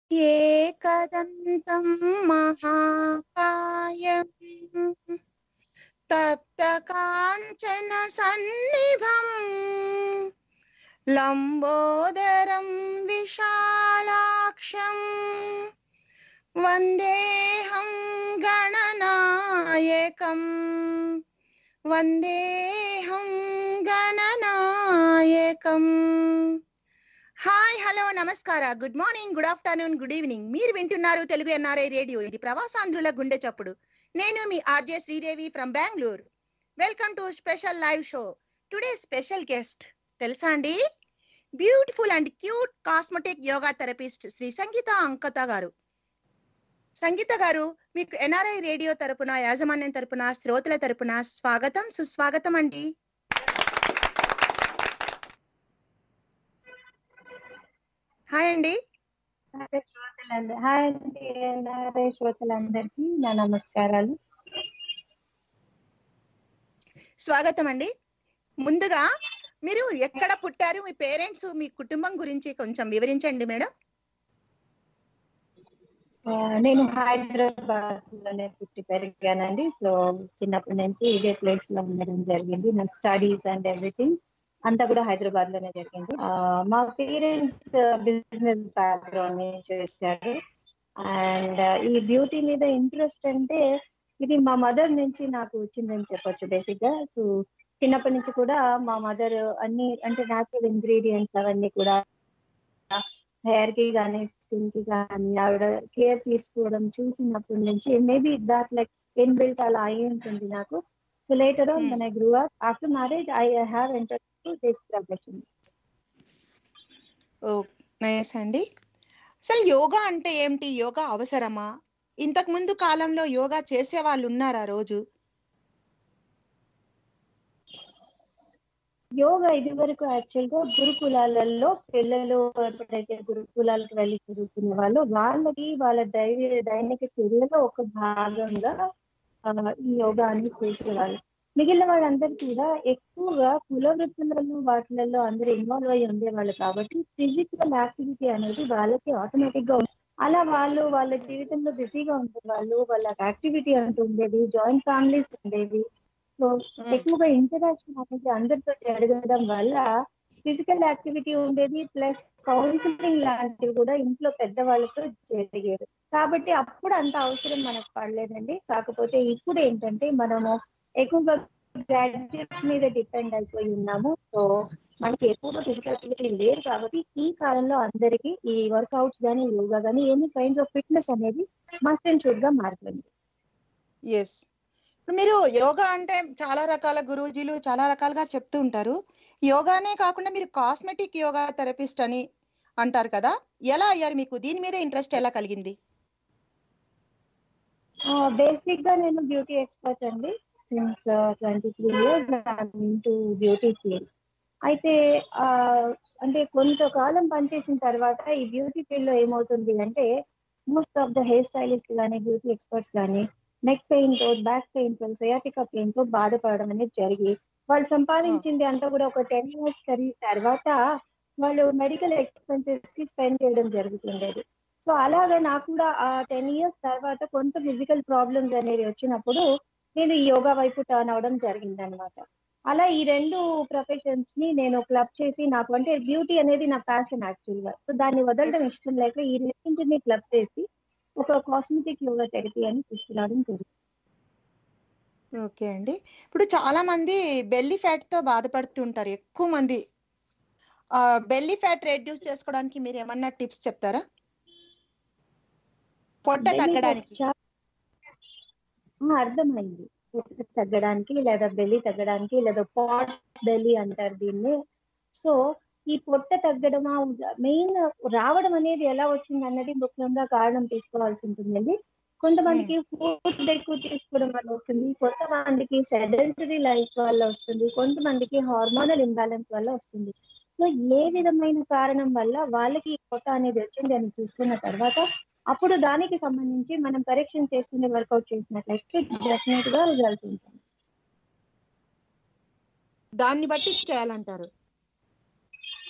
ఏకదంతం మహాకాయం తప్తకాంచన సన్నిభం లంబోదరం విశాలాక్షం వందేహం గణనాయకం వందేహం గణనాయకం హాయ్ హలో నమస్కార good morning good afternoon good evening మీరు వింటున్నారు తెలుగు ఎన్ఆర్ఐ రేడియో ఇది ప్రవాసాంధ్రుల గుండె చప్పుడు నేను మీ RJ Sridevi from Bengaluru welcome to special live show today special guest తెలుసా అండి beautiful and cute cosmetic yoga therapist Shri Sangeetha Ankata గారు సంగీత గారు మీకు ఎన్ఆర్ఐ రేడియో తరపున యాజమాన్యం తరపున శ్రోతల తరపున స్వాగతం సుస్వాగతం అండి హాయ్ అండి నారే శ్రోతలందరూ హాయ్ అండి నారే శ్రోతలందరికీ నా నమస్కారాలు స్వాగతం అండి ముందుగా మీరు ఎక్కడ పుట్టారు మీ పేరెంట్స్ మీ కుటుంబం గురించి కొంచెం వివరించండి మేడం ఆ, నేను హైదరాబాద్ లోనే పుట్టి పెరిగానండి సో చిన్నప్పటి నుంచి ఇదే ప్లేస్ లో ఉండడం జరిగింది నా స్టడీస్ అండ్ ఎవ్రీథింగ్ అంతా కూడా హైదరాబాద్ లోనే జరిగింది ఆ, మా పేరెంట్స్ బిజినెస్ బ్యాక్గ్రౌండ్ నుంచి వచ్చారు అండ్ ఈ బ్యూటీ మీద ఇంట్రెస్ట్ అంటే ఇది మా మదర్ నుంచి నాకు వచ్చిందని చెప్పొచ్చు బేసిక్ గా సో చిన్నప్పటి నుంచి కూడా మా మదర్ అన్ని అంటే న్యాచురల్ ఇంగ్రీడియంట్స్ అవన్నీ కూడా హెయిర్ కి కానీ స్కిన్ కి కానీ ఆవిడ కేర్ తీసుకోవడం చూసినప్పటి నుంచి maybe that like inbuilt అలా అయి ఉంటుంది నాకు so later on Hmm. when I grew up after marriage I have entered to this profession. Oh nice అండి అసలు యోగా అంటే ఏమిటి యోగా అవసరమా ఇంతకు ముందు కాలంలో యోగా చేసే వాళ్ళు ఉన్నారా రోజు యోగా ఇది వరకు యాక్చువల్ గా గురుకులాలలో పిల్లలు ఎప్పుడైతే గురుకులాలకు వెళ్ళి చదువుకునే వాళ్ళు వాళ్ళకి వాళ్ళ దైవ దైనిక చర్యలో ఒక భాగంగా ఆ, ఈ యోగాని చేసేవాళ్ళు మిగిలిన వాళ్ళందరూ కూడా ఎక్కువగా కుల వృత్తులలో వాటిలలో అందరూ ఇన్వాల్వ్ అయ్యి ఉండేవాళ్ళు కాబట్టి ఫిజికల్ యాక్టివిటీ అనేది వాళ్ళకి ఆటోమేటిక్ గా ఉంది. అలా వాళ్ళు వాళ్ళ జీవితంలో బిజీగా ఉండేవాళ్ళు వాళ్ళ యాక్టివిటీ అంటూ ఉండేది జాయింట్ ఫ్యామిలీస్ ఉండేవి సో ఎక్కువగా ఇంటరాక్షన్ అనేది అందరితో జరగడం వల్ల ఫిజికల్ యాక్టివిటీ ఉండేది ప్లస్ కౌన్సిలింగ్ లాంటివి కూడా ఇంట్లో పెద్దవాళ్ళతో జరిగేది కాబట్టి అప్పుడు అంత అవసరం మనకు పడలేదండి కాకపోతే ఇప్పుడు ఏంటంటే మనము ఎక్కువగా గ్రాడ్యుయేట్స్ మీద డిపెండ్ అయిపోయి ఉన్నాము సో మనకి ఎక్కువగా ఫిజికల్ యాక్టివిటీ లేదు కాబట్టి ఈ కాలంలో అందరికీ ఈ వర్కౌట్స్ కానీ యోగా కానీ ఎనీ కైండ్ ఆఫ్ ఫిట్నెస్ అనేది మస్ట్ అండ్ షుడ్ గా మారుతుంది ఎస్ ఇప్పుడు మీరు యోగా అంటే చాలా రకాల గురూజీలు చాలా రకాలుగా చెప్తూ ఉంటారు యోగానే కాకుండా మీరు కాస్మెటిక్ యోగా థెరపిస్ట్ అని అంటారు కదా ఎలా అయ్యారు మీకు దీని మీద ఇంట్రెస్ట్ ఎలా కలిగింది బేసిక్ గా నేను బ్యూటీ ఎక్స్పర్ట్ అండి since twenty three years into beauty field అయితే ఆ, అంటే కొంతకాలం పనిచేసిన తర్వాత ఈ బ్యూటీ ఫీల్డ్ లో ఏమవుతుంది అంటే most of the hair stylist కానీ బ్యూటీ ఎక్స్పర్ట్స్ కానీ నెక్ పెయిన్ తో బ్యాక్ పెయిన్ తో సయాటికా పెయిన్ తో బాధపడడం అనేది జరిగి వాళ్ళు సంపాదించింది అంతా కూడా ఒక టెన్ ఇయర్స్ కరీర్ తర్వాత వాళ్ళు మెడికల్ ఎక్స్పెన్సెస్ కి స్పెండ్ చేయడం జరుగుతుండేది సో అలాగే నాకు కూడా ఆ టెన్ ఇయర్స్ తర్వాత కొంత ఫిజికల్ ప్రాబ్లమ్స్ అనేవి వచ్చినప్పుడు నేను ఈ యోగా వైపు టర్న్ అవడం జరిగింది అనమాట అలా ఈ రెండు ప్రొఫెషన్స్ ని నేను క్లబ్ చేసి నాకు అంటే బ్యూటీ అనేది నా ప్యాషన్ యాక్చువల్ గా సో దాన్ని వదలడం ఇష్టం లేక ఈ రెండింటిని క్లబ్ చేసి ఒక కాస్మెటిక్ యోగా థెరపీ అని తీసుకురావడం జరిగింది ఓకే అండి ఇప్పుడు చాలా మంది బెల్లీ ఫ్యాట్ తో బాధపడుతుంటారు ఎక్కువ మంది బెల్లీ ఫ్యాట్ రెడ్యూస్ చేసుకోవడానికి మీరు ఏమన్నా టిప్స్ చెప్తారా పొట్ట Belly తగ్గడానికి fat చా- ఆ, అర్థమైంది పొట్ట తగ్గడానికి లేదా బెల్లి తగ్గడానికి లేదా పాట్ బెల్లి అంటారు దీన్ని సో ఈ పొట్ట తగ్గడమా మెయిన్ రావడం అనేది ఎలా వచ్చింది అన్నది ముఖ్యంగా కారణం తీసుకోవాల్సి ఉంటుందండి కొంతమందికి ఫుడ్ ఎక్కువ తీసుకోవడం వల్ల వస్తుంది కొంతమందికి సెడెంటరీ లైఫ్ వల్ల వస్తుంది కొంతమందికి హార్మోనల్ ఇంబ్యాలెన్స్ వల్ల వస్తుంది సో ఏ విధమైన కారణం వల్ల వాళ్ళకి ఈ పొట్ట అనేది వచ్చింది అని చూసుకున్న తర్వాత అప్పుడు దానికి సంబంధించి మనం కరెక్షన్ చేసుకునే వర్కౌట్ చేసినట్లయితే డెఫినెట్ గా రిజల్ట్ ఉంటుంది దాన్ని బట్టి చేయాలంటారు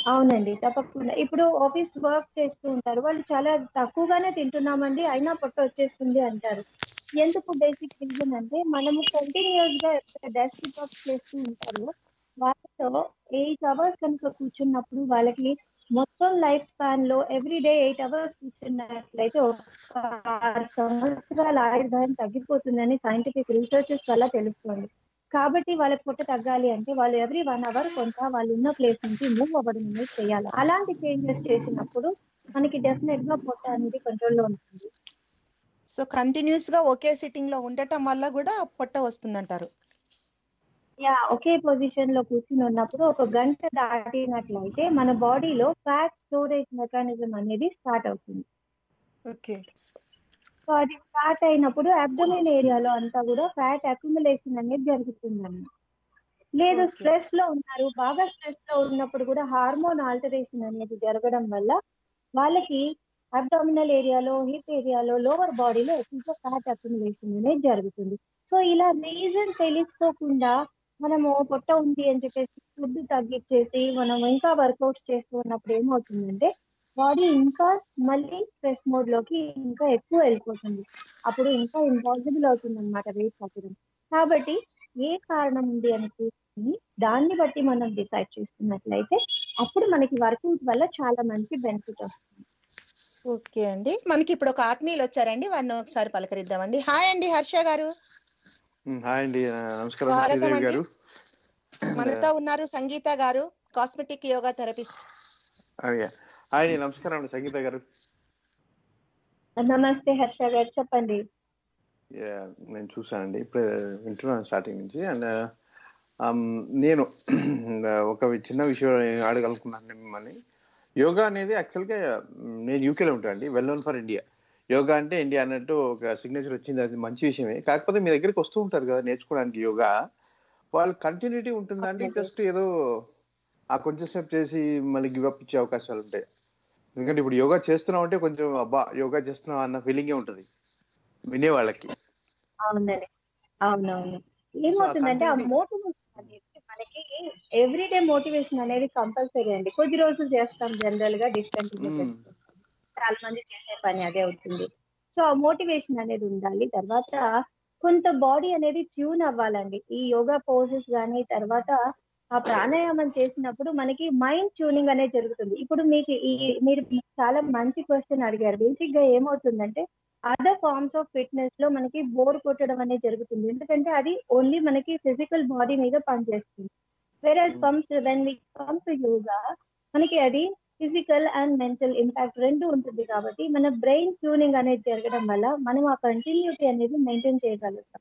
అవునండి తప్పకుండా ఇప్పుడు ఆఫీస్ వర్క్ చేస్తూ ఉంటారు వాళ్ళు చాలా తక్కువగానే తింటున్నామండి అయినా పొట్ట వచ్చేస్తుంది అంటారు ఎందుకు బేసిక్ రీజన్ అంటే మనము కంటిన్యూస్ గా డెస్క్ వర్క్ చేస్తూ ఉంటారు వాళ్ళతో ఎయిట్ అవర్స్ కనుక కూర్చున్నప్పుడు వాళ్ళకి మొత్తం లైఫ్ స్పాన్ లో ఎవ్రీ డే ఎయిట్ అవర్స్ కూర్చున్నట్లయితే ఒక ఆరు సంవత్సరాల ఆయుర్దాయం తగ్గిపోతుందని సైంటిఫిక్ రీసెర్చెస్ వల్ల తెలుస్తుంది కాబట్టి వాళ్ళకి పొట్ట తగ్గాలి అంటే వాళ్ళు ఎవ్రీ వన్ అవర్ కొంత వాళ్ళు ఉన్న ప్లేస్ నుంచి మూవ్ అవ్వడం అనేది చేయాలి అలాంటి చేంజెస్ చేసినప్పుడు మనకి డెఫినెట్ గా పొట్ట అనేది కంట్రోల్లో ఉంటుంది సో కంటిన్యూస్ గా ఒకే సిట్టింగ్ లో ఉండటం వల్ల కూడా పొట్ట వస్తుందంటారు యా ఒకే పొజిషన్ లో కూర్చుని ఉన్నప్పుడు ఒక గంట దాటినట్లయితే మన బాడీలో ఫ్యాట్ స్టోరేజ్ మెకానిజం అనేది స్టార్ట్ అవుతుంది ఓకే సో అది స్టార్ట్ అయినప్పుడు అబ్డోమిన్ ఏరియాలో అంతా కూడా ఫ్యాట్ అక్యుములేషన్ అనేది జరుగుతుందండి లేదు Okay. స్ట్రెస్ లో ఉన్నారు బాగా స్ట్రెస్ లో ఉన్నప్పుడు కూడా హార్మోన్ ఆల్టరేషన్ అనేది జరగడం వల్ల వాళ్ళకి అబ్డామినల్ ఏరియాలో హిప్ ఏరియాలో లోవర్ బాడీలో ఎక్కువగా ఫ్యాట్ అక్యుములేషన్ అనేది జరుగుతుంది సో ఇలా రీజన్ తెలుసుకోకుండా మనము పొట్ట ఉంది అని చెప్పేసి ఫుడ్ తగ్గించేసి మనం ఇంకా వర్కౌట్స్ చేస్తూ ఉన్నప్పుడు ఏమవుతుందంటే బాడీ ఇంకా మళ్ళీ స్ట్రెస్ మోడ్ లోకి ఇంకా ఎక్కువ వెళ్ళిపోతుంది అప్పుడు ఇంకా ఇంపాసిబుల్ అవుతుంది అనమాట వెయిట్ తగ్గడం కాబట్టి ఏ కారణం ఉంది అని చూసుకుని దాన్ని బట్టి మనం డిసైడ్ చేసుకున్నట్లయితే అప్పుడు మనకి వర్కౌట్ వల్ల చాలా మంచి బెనిఫిట్ వస్తుంది ఓకే అండి మనకి ఇప్పుడు ఒక ఆత్మీయులు వచ్చారండి వారిని ఒకసారి పలకరిద్దామండి హాయ్ అండి హర్ష గారు మ్, హాయ్ అండి ఆ, నమస్కారం స్వాగతం శ్రీదేవి అండి. గారు మనతో ఉన్నారు సంగీత గారు కాస్మెటిక్ యోగా థెరపిస్ట్ అయ్యా హాయ్ అండి నమస్కారం అండి సంగీత గారు నమస్తే హర్ష గారు చెప్పండి యా, నేను చూసానండి ఇప్పుడు వింటున్నాను స్టార్టింగ్ నుంచి అండ్ నేను ఒక చిన్న విషయం అడగలుగుతున్నాను మిమ్మల్ని యోగా అనేది యాక్చువల్గా నేను యూకేలో ఉంటానండి well known for India yoga అంటే ఇండియా అన్నట్టు ఒక సిగ్నేచర్ వచ్చింది అది మంచి విషయమే కాకపోతే మీ దగ్గరికి వస్తూ ఉంటారు కదా నేర్చుకోవడానికి యోగా వాళ్ళు కంటిన్యూటీ ఉంటుందా అంటే అవునండి. జస్ట్ ఏదో ఆ కొంచెం సేపు చేసి మళ్ళీ గివ్ అప్ ఇచ్చే అవకాశాలు ఉంటాయి ఎందుకంటే ఇప్పుడు యోగా చేస్తున్నాం అంటే కొంచెం అబ్బా యోగా చేస్తున్నాం అన్న ఫీలింగే ఉంటుంది వినే వాళ్ళకి అవునండి అవునవును ఏమవుతుందంటే ఆ continuity- మోటివేషన్ అనేది మనకి ఎవ్రీడే మోటివేషన్ అనేది కంపల్సరీ అండి కొద్ది రోజులు చేస్తాం జనరల్ గా డిస్కంటిన్యూ Hmm. చేస్తాం చాలా మంది చేసే పని అదే అవుతుంది సో ఆ మోటివేషన్ అనేది ఉండాలి తర్వాత కొంత బాడీ అనేది ట్యూన్ అవ్వాలండి ఈ యోగా పోజెస్ కానీ తర్వాత ఆ ప్రాణాయామం చేసినప్పుడు మనకి మైండ్ ట్యూనింగ్ అనేది జరుగుతుంది ఇప్పుడు మీకు ఈ మీరు చాలా మంచి క్వశ్చన్ అడిగారు బేసిక్ గా ఏమవుతుందంటే అదర్ ఫార్మ్స్ ఆఫ్ ఫిట్నెస్ లో మనకి బోర్ కొట్టడం అనేది జరుగుతుంది ఎందుకంటే అది ఓన్లీ మనకి ఫిజికల్ బాడీ మీద పనిచేస్తుంది వేరే Hmm. Comes when we come to yoga మనకి అది ఫిజికల్ అండ్ మెంటల్ ఇంపాక్ట్ రెండు ఉంటుంది కాబట్టి మన బ్రెయిన్ ట్యూనింగ్ అనేది జరగడం వల్ల మనం ఆ కంటిన్యూటీ అనేది మెయింటైన్ చేయగలుగుతాం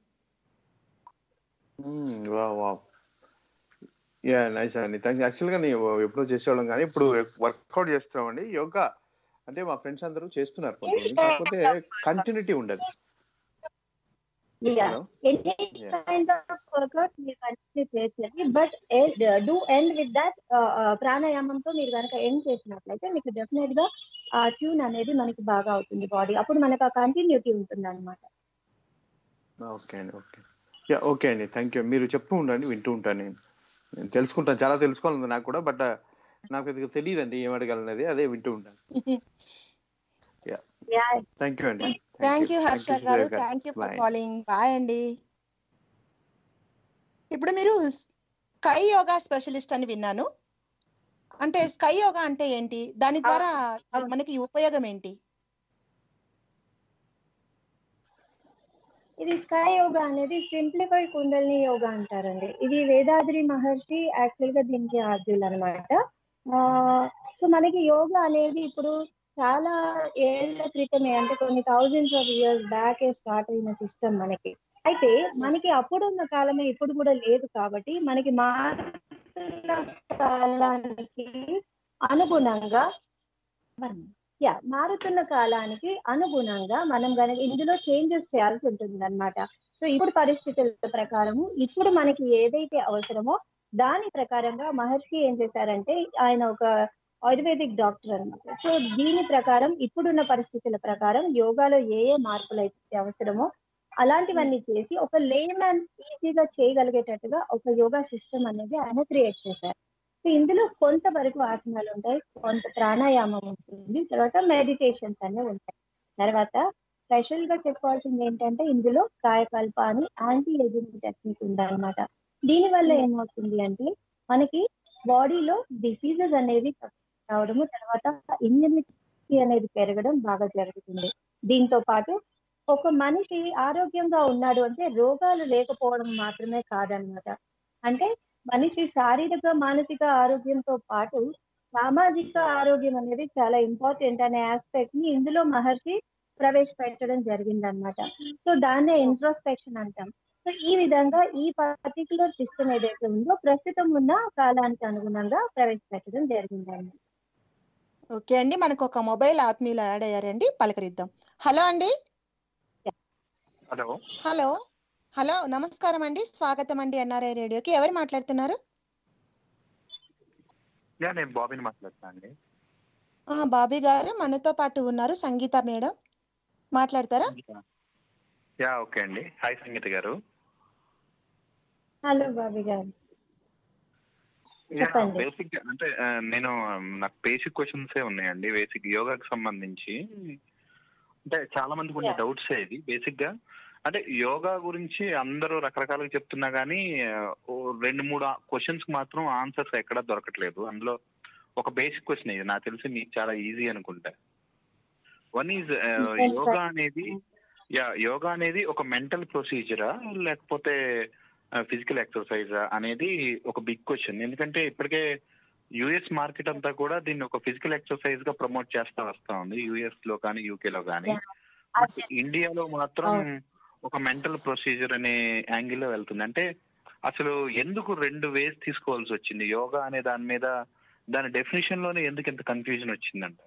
వా వా యా నైస్ అండి థ్యాంక్ యాక్చువల్గా నేను ఎప్పుడో చేసేవాళ్ళం కానీ ఇప్పుడు వర్కౌట్ చేస్తున్నామండి యోగా అంటే మా ఫ్రెండ్స్ అందరూ చేస్తున్నారు కొంతమంది కాకపోతే కంటిన్యూటీ ఉండదు Yeah. Hello? Any Yeah. kind of workout మీరు కంటిన్యూ చేయొచ్చండి but do end with that ప్రాణాయామంతో మీరు కనుక ఎండ్ చేసినట్లయితే మీకు డెఫినెట్ గా ఆ ట్యూన్ అనేది మనకి బాగా అవుతుంది బాడీ అప్పుడు మనకు ఆ కంటిన్యూటీ ఉంటుంది అనమాట ఓకే అండి ఓకే యా ఓకే అండి థ్యాంక్ యూ మీరు చెప్తూ ఉండండి వింటూ ఉంటాను నేను నేను తెలుసుకుంటాను చాలా తెలుసుకోవాలంది నాకు కూడా బట్ నాకు ఇది తెలియదండి ఏం అడగాలనేది అదే వింటూ ఉంటాను యా థ్యాంక్ యూ అండి థ్యాంక్ యూ హర్ష గారు thank you for Bye. Calling bye అండి ఇప్పుడు మీరు స్కై యోగా స్పెషలిస్ట్ అని విన్నాను అంటే స్కై యోగా అంటే ఏంటి దాని ద్వారా అవును. మనకి ఉపయోగం ఏంటి ఇది స్కై యోగా అనేది సింప్లిఫై కుండలిని యోగా అంటారండి ఇది వేదాద్రి మహర్షి యాక్చువల్ గా దీనికి ఆద్యులు అనమాట సో మనకి యోగా అనేది ఇప్పుడు చాలా ఏళ్ల క్రితమే అంటే కొన్ని thousands of years back start అయిన సిస్టమ్ మనకి అయితే మనకి అప్పుడున్న కాలమే ఇప్పుడు కూడా లేదు కాబట్టి మనకి మారుతున్న కాలానికి అనుగుణంగా యా మారుతున్న కాలానికి అనుగుణంగా మనం కనుక ఇందులో చేంజెస్ చేయాల్సి ఉంటుంది అనమాట సో ఇప్పుడు పరిస్థితుల ప్రకారము ఇప్పుడు మనకి ఏదైతే అవసరమో దాని ప్రకారంగా మహర్షి ఏం చేశారంటే ఆయన ఒక ఆయుర్వేదిక్ డాక్టర్ అన్నమాట సో దీని ప్రకారం ఇప్పుడున్న పరిస్థితుల ప్రకారం యోగాలో ఏ ఏ మార్పులు అయితే అవసరమో అలాంటివన్నీ చేసి ఒక లేమన్ ఈజీగా చేయగలిగేటట్టుగా ఒక యోగా సిస్టమ్ అనేది ఆయన క్రియేట్ చేశారు సో ఇందులో కొంతవరకు ఆసనాలు ఉంటాయి కొంత ప్రాణాయామం ఉంటుంది తర్వాత మెడిటేషన్స్ అనేవి ఉంటాయి తర్వాత స్పెషల్ గా చెప్పుకోవాల్సింది ఏంటంటే ఇందులో కాయకల్ప అని యాంటీ ఏజింగ్ టెక్నిక్ ఉందన్నమాట దీని వల్ల ఏమవుతుంది అంటే మనకి బాడీలో డిసీజెస్ అనేవి రావడము తర్వాత ఇమ్యూనిటీ అనేది పెరగడం బాగా జరుగుతుంది దీంతో పాటు ఒక మనిషి ఆరోగ్యంగా ఉన్నాడు అంటే రోగాలు లేకపోవడం మాత్రమే కాదనమాట అంటే మనిషి శారీరక మానసిక ఆరోగ్యంతో పాటు సామాజిక ఆరోగ్యం అనేది చాలా ఇంపార్టెంట్ అనే ఆస్పెక్ట్ ని ఇందులో మహర్షి ప్రవేశపెట్టడం జరిగిందనమాట సో దాన్నే ఇంట్రోస్పెక్షన్ అంటాం సో ఈ విధంగా ఈ పర్టికులర్ సిస్టమ్ ఏదైతే ఉందో ప్రస్తుతం ఉన్న కాలానికి అనుగుణంగా ప్రవేశపెట్టడం జరిగిందండి ఓకే అండి మనకు ఒక మొబైల్ ఆత్మీయులు యాడ్ అయ్యారండి పలకరిద్దాం హలో అండి హలో హలో హలో నమస్కారం అండి స్వాగతం అండి ఎన్ఆర్ఐ రేడియోకి ఎవరు మాట్లాడుతున్నారు యా నేను బాబీని మాట్లాడుతున్నా అండి ఆ, బాబీ గారు మనతో పాటు ఉన్నారు సంగీత మేడం మాట్లాడతారా యా ఓకే అండి హాయ్ సంగీత గారు హలో బాబీ గారు చెప్పండి. బేసిక్ అంటే ఆ, నేను ఆ, నాకు బేసిక్ క్వశ్చన్స్ ఉన్నాయండి బేసిక్ యోగాకి సంబంధించి అంటే చాలా మంది కొన్ని Yeah. డౌట్స్ ఇది బేసిక్ గా అంటే యోగా గురించి అందరూ రకరకాలుగా చెప్తున్నా కానీ ఆ, ఓ రెండు మూడు క్వశ్చన్స్ మాత్రం ఆన్సర్స్ ఎక్కడా దొరకట్లేదు అందులో ఒక బేసిక్ క్వశ్చన్ ఇది నాకు తెలిసి మీకు చాలా ఈజీ అనుకుంటా వన్ ఈజ్ Okay, యోగా అనేది యా యోగా అనేది ఒక మెంటల్ ప్రొసీజరా లేకపోతే ఫిజికల్ ఎక్సర్సైజ్ అనేది ఒక బిగ్ క్వశ్చన్ ఎందుకంటే ఇప్పటికే యుఎస్ మార్కెట్ అంతా కూడా దీన్ని ఒక ఫిజికల్ ఎక్సర్సైజ్ గా ప్రమోట్ చేస్తా వస్తా ఉంది యుఎస్ లో కానీ యూకే లో కానీ అదే. ఇండియాలో మాత్రం అవును. ఒక మెంటల్ ప్రొసీజర్ అనే యాంగిల్ లో వెళ్తుంది అంటే అసలు ఎందుకు రెండు వేస్ తీసుకోవాల్సి వచ్చింది యోగా అనే దాని మీద దాని డెఫినేషన్ లోనే ఎందుకు ఇంత కన్ఫ్యూజన్ వచ్చిందంటారు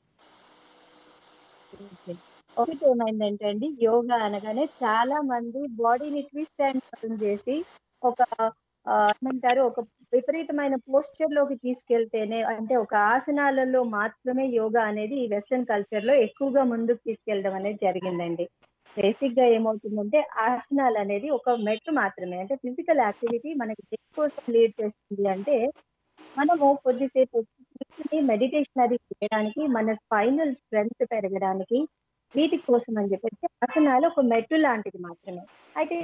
ఒకటి ఏమైందంటే అండి యోగా అనగానే చాలా మంది బాడీని ట్విస్ట్ అండ్ టర్న్ చేసి ఒక ఆ, ఏమంటారు ఒక విపరీతమైన పోస్చర్ లోకి తీసుకెళ్తేనే అంటే ఒక ఆసనాలలో మాత్రమే యోగా అనేది ఈ వెస్ట్రన్ కల్చర్ లో ఎక్కువగా ముందుకు తీసుకెళ్ళడం అనేది జరిగిందండి బేసిక్ గా ఏమవుతుందంటే ఆసనాలు అనేది ఒక మెట్టు మాత్రమే అంటే ఫిజికల్ యాక్టివిటీ మనకి దేని కోసం లీడ్ చేస్తుంది అంటే మనము కొద్దిసేపు కూర్చుని మెడిటేషన్ అది చేయడానికి మన స్పైనల్ స్ట్రెంగ్త్ పెరగడానికి వీటి కోసం అని చెప్పేసి ఆసనాలు ఒక మెట్టు లాంటిది మాత్రమే అయితే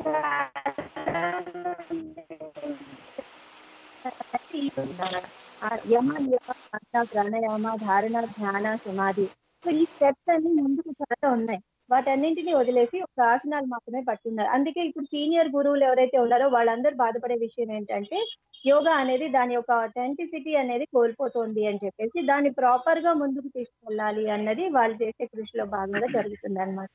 ఆ యమ నియమ ఆసన, ప్రాణాయామ ధారణ ధ్యాన సమాధి సో ఈ స్టెప్స్ అన్ని ముందుకు చాలా ఉన్నాయి వాటన్నింటినీ వదిలేసి ఒక ఆసనాలు మాత్రమే పట్టున్నారు అందుకే ఇప్పుడు సీనియర్ గురువులు ఎవరైతే ఉన్నారో వాళ్ళందరూ బాధపడే విషయం ఏంటంటే యోగా అనేది దాని యొక్క అథెంటిసిటీ అనేది కోల్పోతోంది అని చెప్పేసి దాన్ని ప్రాపర్ గా ముందుకు తీసుకెళ్ళాలి అన్నది వాళ్ళు చేసే కృషిలో భాగంగా జరుగుతుంది అనమాట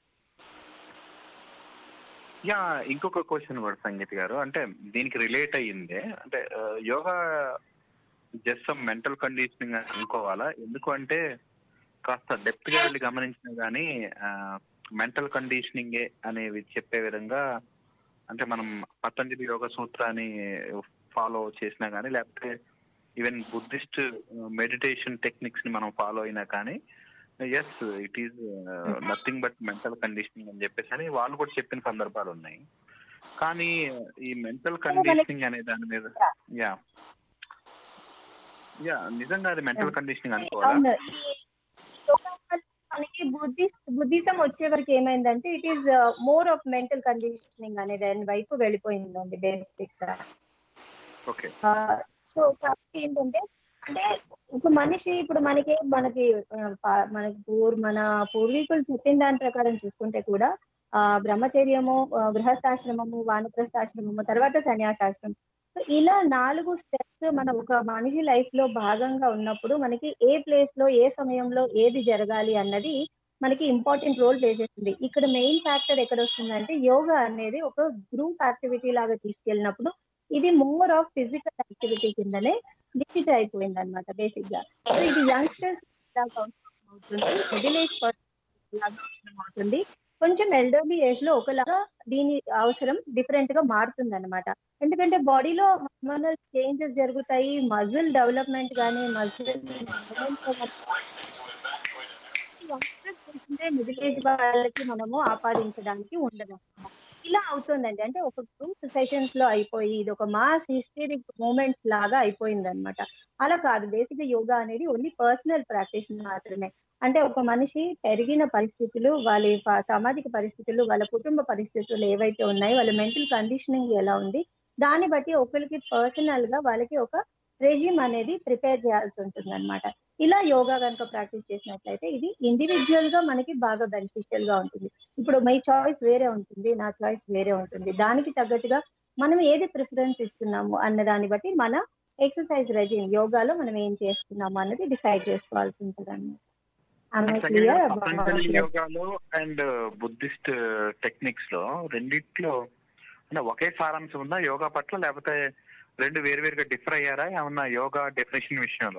యా ఇంకొక క్వశ్చన్ కూడా సంగీత్ గారు అంటే దీనికి రిలేట్ అయ్యిందే అంటే ఆ, yoga just some mental conditioning అని అనుకోవాలా ఎందుకు అంటే కాస్త డెప్త్ గా వెళ్ళి గమనించినా గానీ మెంటల్ కండిషనింగే అనేవి చెప్పే విధంగా అంటే మనం పతంజలి యోగ సూత్రాన్ని ఫాలో చేసినా కానీ లేకపోతే ఈవెన్ బుద్ధిస్ట్ మెడిటేషన్ టెక్నిక్స్ ని మనం ఫాలో అయినా కానీ yes it is nothing but mental conditioning అని చెప్పేసి అని వాళ్ళు కూడా చెప్పిన సందర్భాలు ఉన్నాయి కానీ ఈ మెంటల్ కండిషనింగ్ అనే దాని మీద యా యా నిజంగా అది మెంటల్ కండిషనింగ్ అనుకోవాలా అవును ఈ యోగా వల్ల మనకి బుద్ధి బుద్ధిజం వచ్చే వరకు ఏమైందంటే it is more of mental conditioning అనే దాని వైపు వెళ్ళిపోయిందండి బేసిక్ గా ఓకే సో కాబట్టి ఏంటంటే అంటే ఒక మనిషి ఇప్పుడు మనకి మనకి ఆ, పా- మనకి పూర్ మన పూర్వీకులు చెప్పిన దాని ప్రకారం చూసుకుంటే కూడా ఆ బ్రహ్మచర్యము ఆ, గృహస్థాశ్రమము వానప్రస్థాశ్రమము తర్వాత సన్యాసాశ్రమం సో ఇలా నాలుగు స్టెప్స్ మన ఒక మనిషి లైఫ్ లో భాగంగా ఉన్నప్పుడు మనకి ఏ ప్లేస్ లో ఏ సమయంలో ఏది జరగాలి అన్నది మనకి ఇంపార్టెంట్ రోల్ ప్లే చేస్తుంది ఇక్కడ మెయిన్ ఫ్యాక్టర్ ఎక్కడ వస్తుందంటే యోగా అనేది ఒక గ్రూప్ యాక్టివిటీ లాగా తీసుకెళ్ళినప్పుడు ఇది మోర్ ఆఫ్ ఫిజికల్ యాక్టివిటీ కిందనే లిమిట్ అయిపోయింది అనమాట బేసిక్ గా సో ఇది యంగ్స్టర్స్ లాగా అవసరం అవుతుంది మిడిల్ ఏజ్ పర్సన్ లాగా అవసరం అవుతుంది కొంచెం ఎల్డర్లీ ఏజ్ లో ఒకలాగా దీని అవసరం డిఫరెంట్ గా మారుతుంది అనమాట ఎందుకంటే బాడీలో హార్మోనల్ చేంజెస్ జరుగుతాయి మజిల్ డెవలప్మెంట్ కానీ మజిల్ మిడిల్ ఏజ్ వాళ్ళకి మనము ఆపాదించడానికి ఉండదు ఇలా అవుతుందండి అంటే ఒక గ్రూప్ సెషన్స్ లో అయిపోయి ఇది ఒక మాస్ హిస్టరిక్ మూమెంట్ లాగా అయిపోయింది అనమాట అలా కాదు బేసిక్ గా యోగా అనేది ఓన్లీ పర్సనల్ ప్రాక్టీస్ మాత్రమే అంటే ఒక మనిషి పెరిగిన పరిస్థితులు వాళ్ళ ప- సామాజిక పరిస్థితులు వాళ్ళ కుటుంబ పరిస్థితులు ఏవైతే ఉన్నాయో వాళ్ళ మెంటల్ కండిషనింగ్ ఎలా ఉంది దాన్ని బట్టి ఒకరికి పర్సనల్ గా వాళ్ళకి ఒక రెజిమ్ అనేది ప్రిపేర్ చేయాల్సి ఉంటుంది అనమాట ఇలా యోగా కనుక ప్రాక్టీస్ చేసినట్లయితే ఇది ఇండివిజువల్ గా మనకి బాగా బెనిఫిషియల్ గా ఉంటుంది ఇప్పుడు మై చాయిస్ వేరే ఉంటుంది నా చాయిస్ వేరే ఉంటుంది దానికి తగ్గట్టుగా మనం ఏది ప్రిఫరెన్స్ ఇస్తున్నాము అన్న దాన్ని బట్టి మన ఎక్సర్సైజ్ రెజిమ్ యోగాలో మనం ఏం చేస్తున్నాము అన్నది డిసైడ్ చేసుకోవాల్సి ఉంటుంది అన్నమాట పతంజలి యోగాలో అండ్ బుద్ధిస్ట్ టెక్నిక్స్ లో రెండిట్లో అంటే ఒకే సారాంశం ఉందా యోగా పట్ల లేకపోతే రెండు వేరువేరుగా డిఫర్ అయ్యారా ఏమన్నా యోగా డెఫినేషన్ విషయంలో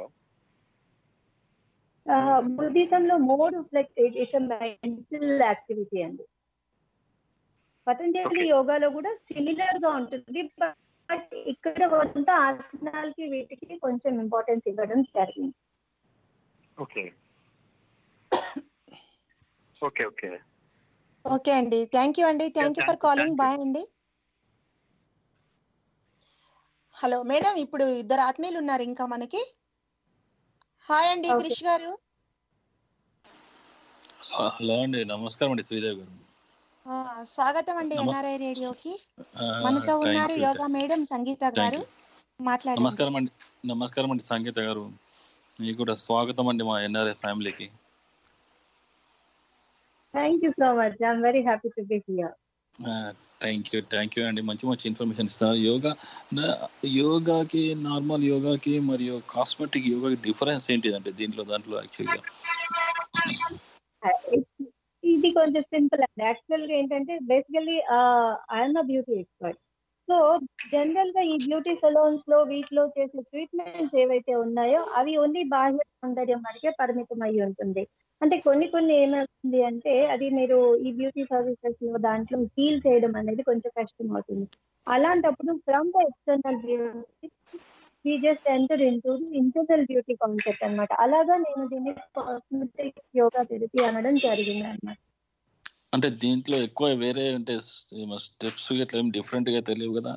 బుద్ధిజం లో mode like it's mental activity అండి పతంజలి Okay. యోగాలో కూడా సిమిలర్ గా ఉంటుంది బట్ ఇక్కడ కొంత ఆసనాలకి వీటికి కొంచెం ఇంపార్టెన్స్ ఇవ్వడం జరిగింది ఓకే ఓకే ఓకే ఓకే అండి థ్యాంక్ యూ అండి thank you thank for you, calling thank you. Bye అండి హలో మేడం ఇప్పుడు ఇద్దరు ఆత్మీయులు ఉన్నారు ఇంకా మనకి హాయ్ అండి Okay. క్రిష్ గారు ఆ, హలో అండి నమస్కారం అండి శ్రీదేవి గారు ఆ, స్వాగతం అండి నమ- ఎన్ఆర్ఐ రేడియోకి ఆ, మనతో thank ఉన్నారు you, yoga madam Sangeetha thank గారు you. మాట్లాడండి నమస్కారం అండి నమస్కారం అండి సంగీత గారు మీకు కూడా స్వాగతం అండి మా ఎన్ఆర్ఐ ఫ్యామిలీకి thank you so much I'm very happy to be here thank you thank you అండి మంచి మంచి ఇన్ఫర్మేషన్ ఇస్తారు యోగా నా- యోగాకి నార్మల్ యోగాకి మరియు కాస్మెటిక్ యోగాకి డిఫరెన్స్ ఏంటిదంటే దీంట్లో దాంట్లో యాక్చువల్గా ఇది కొంచెం సింపుల్ అండి యాక్చువల్ గా ఏంటంటే basically I'm beauty expert so general గా ఈ బ్యూటీ సలూన్స్ లో వీటిలో చేసే ట్రీట్మెంట్స్ ఏవైతే ఉన్నాయో అవి ఓన్లీ బాహ్య సౌందర్యం వరకే పరిమితం అయి ఉంటుంది అంటే కొన్ని కొన్ని ఏమవుతుంది అంటే అది మీరు ఈ బ్యూటీ సర్వీసెస్ లో దాంట్లో హీల్ చేయడం అనేది కొంచెం కష్టం అవుతుంది అలాంటప్పుడు from the external beauty we just enter into internal beauty concept అన్నమాట అలాగా నేను దీన్ని కాస్మెటిక్ యోగా థెరపీ అనడం జరిగింది అన్నమాట అంటే దీంట్లో ఎక్కువ వేరే అంటే స్టెప్స్ ఇట్లా ఏం డిఫరెంట్ గా తెలియవు కదా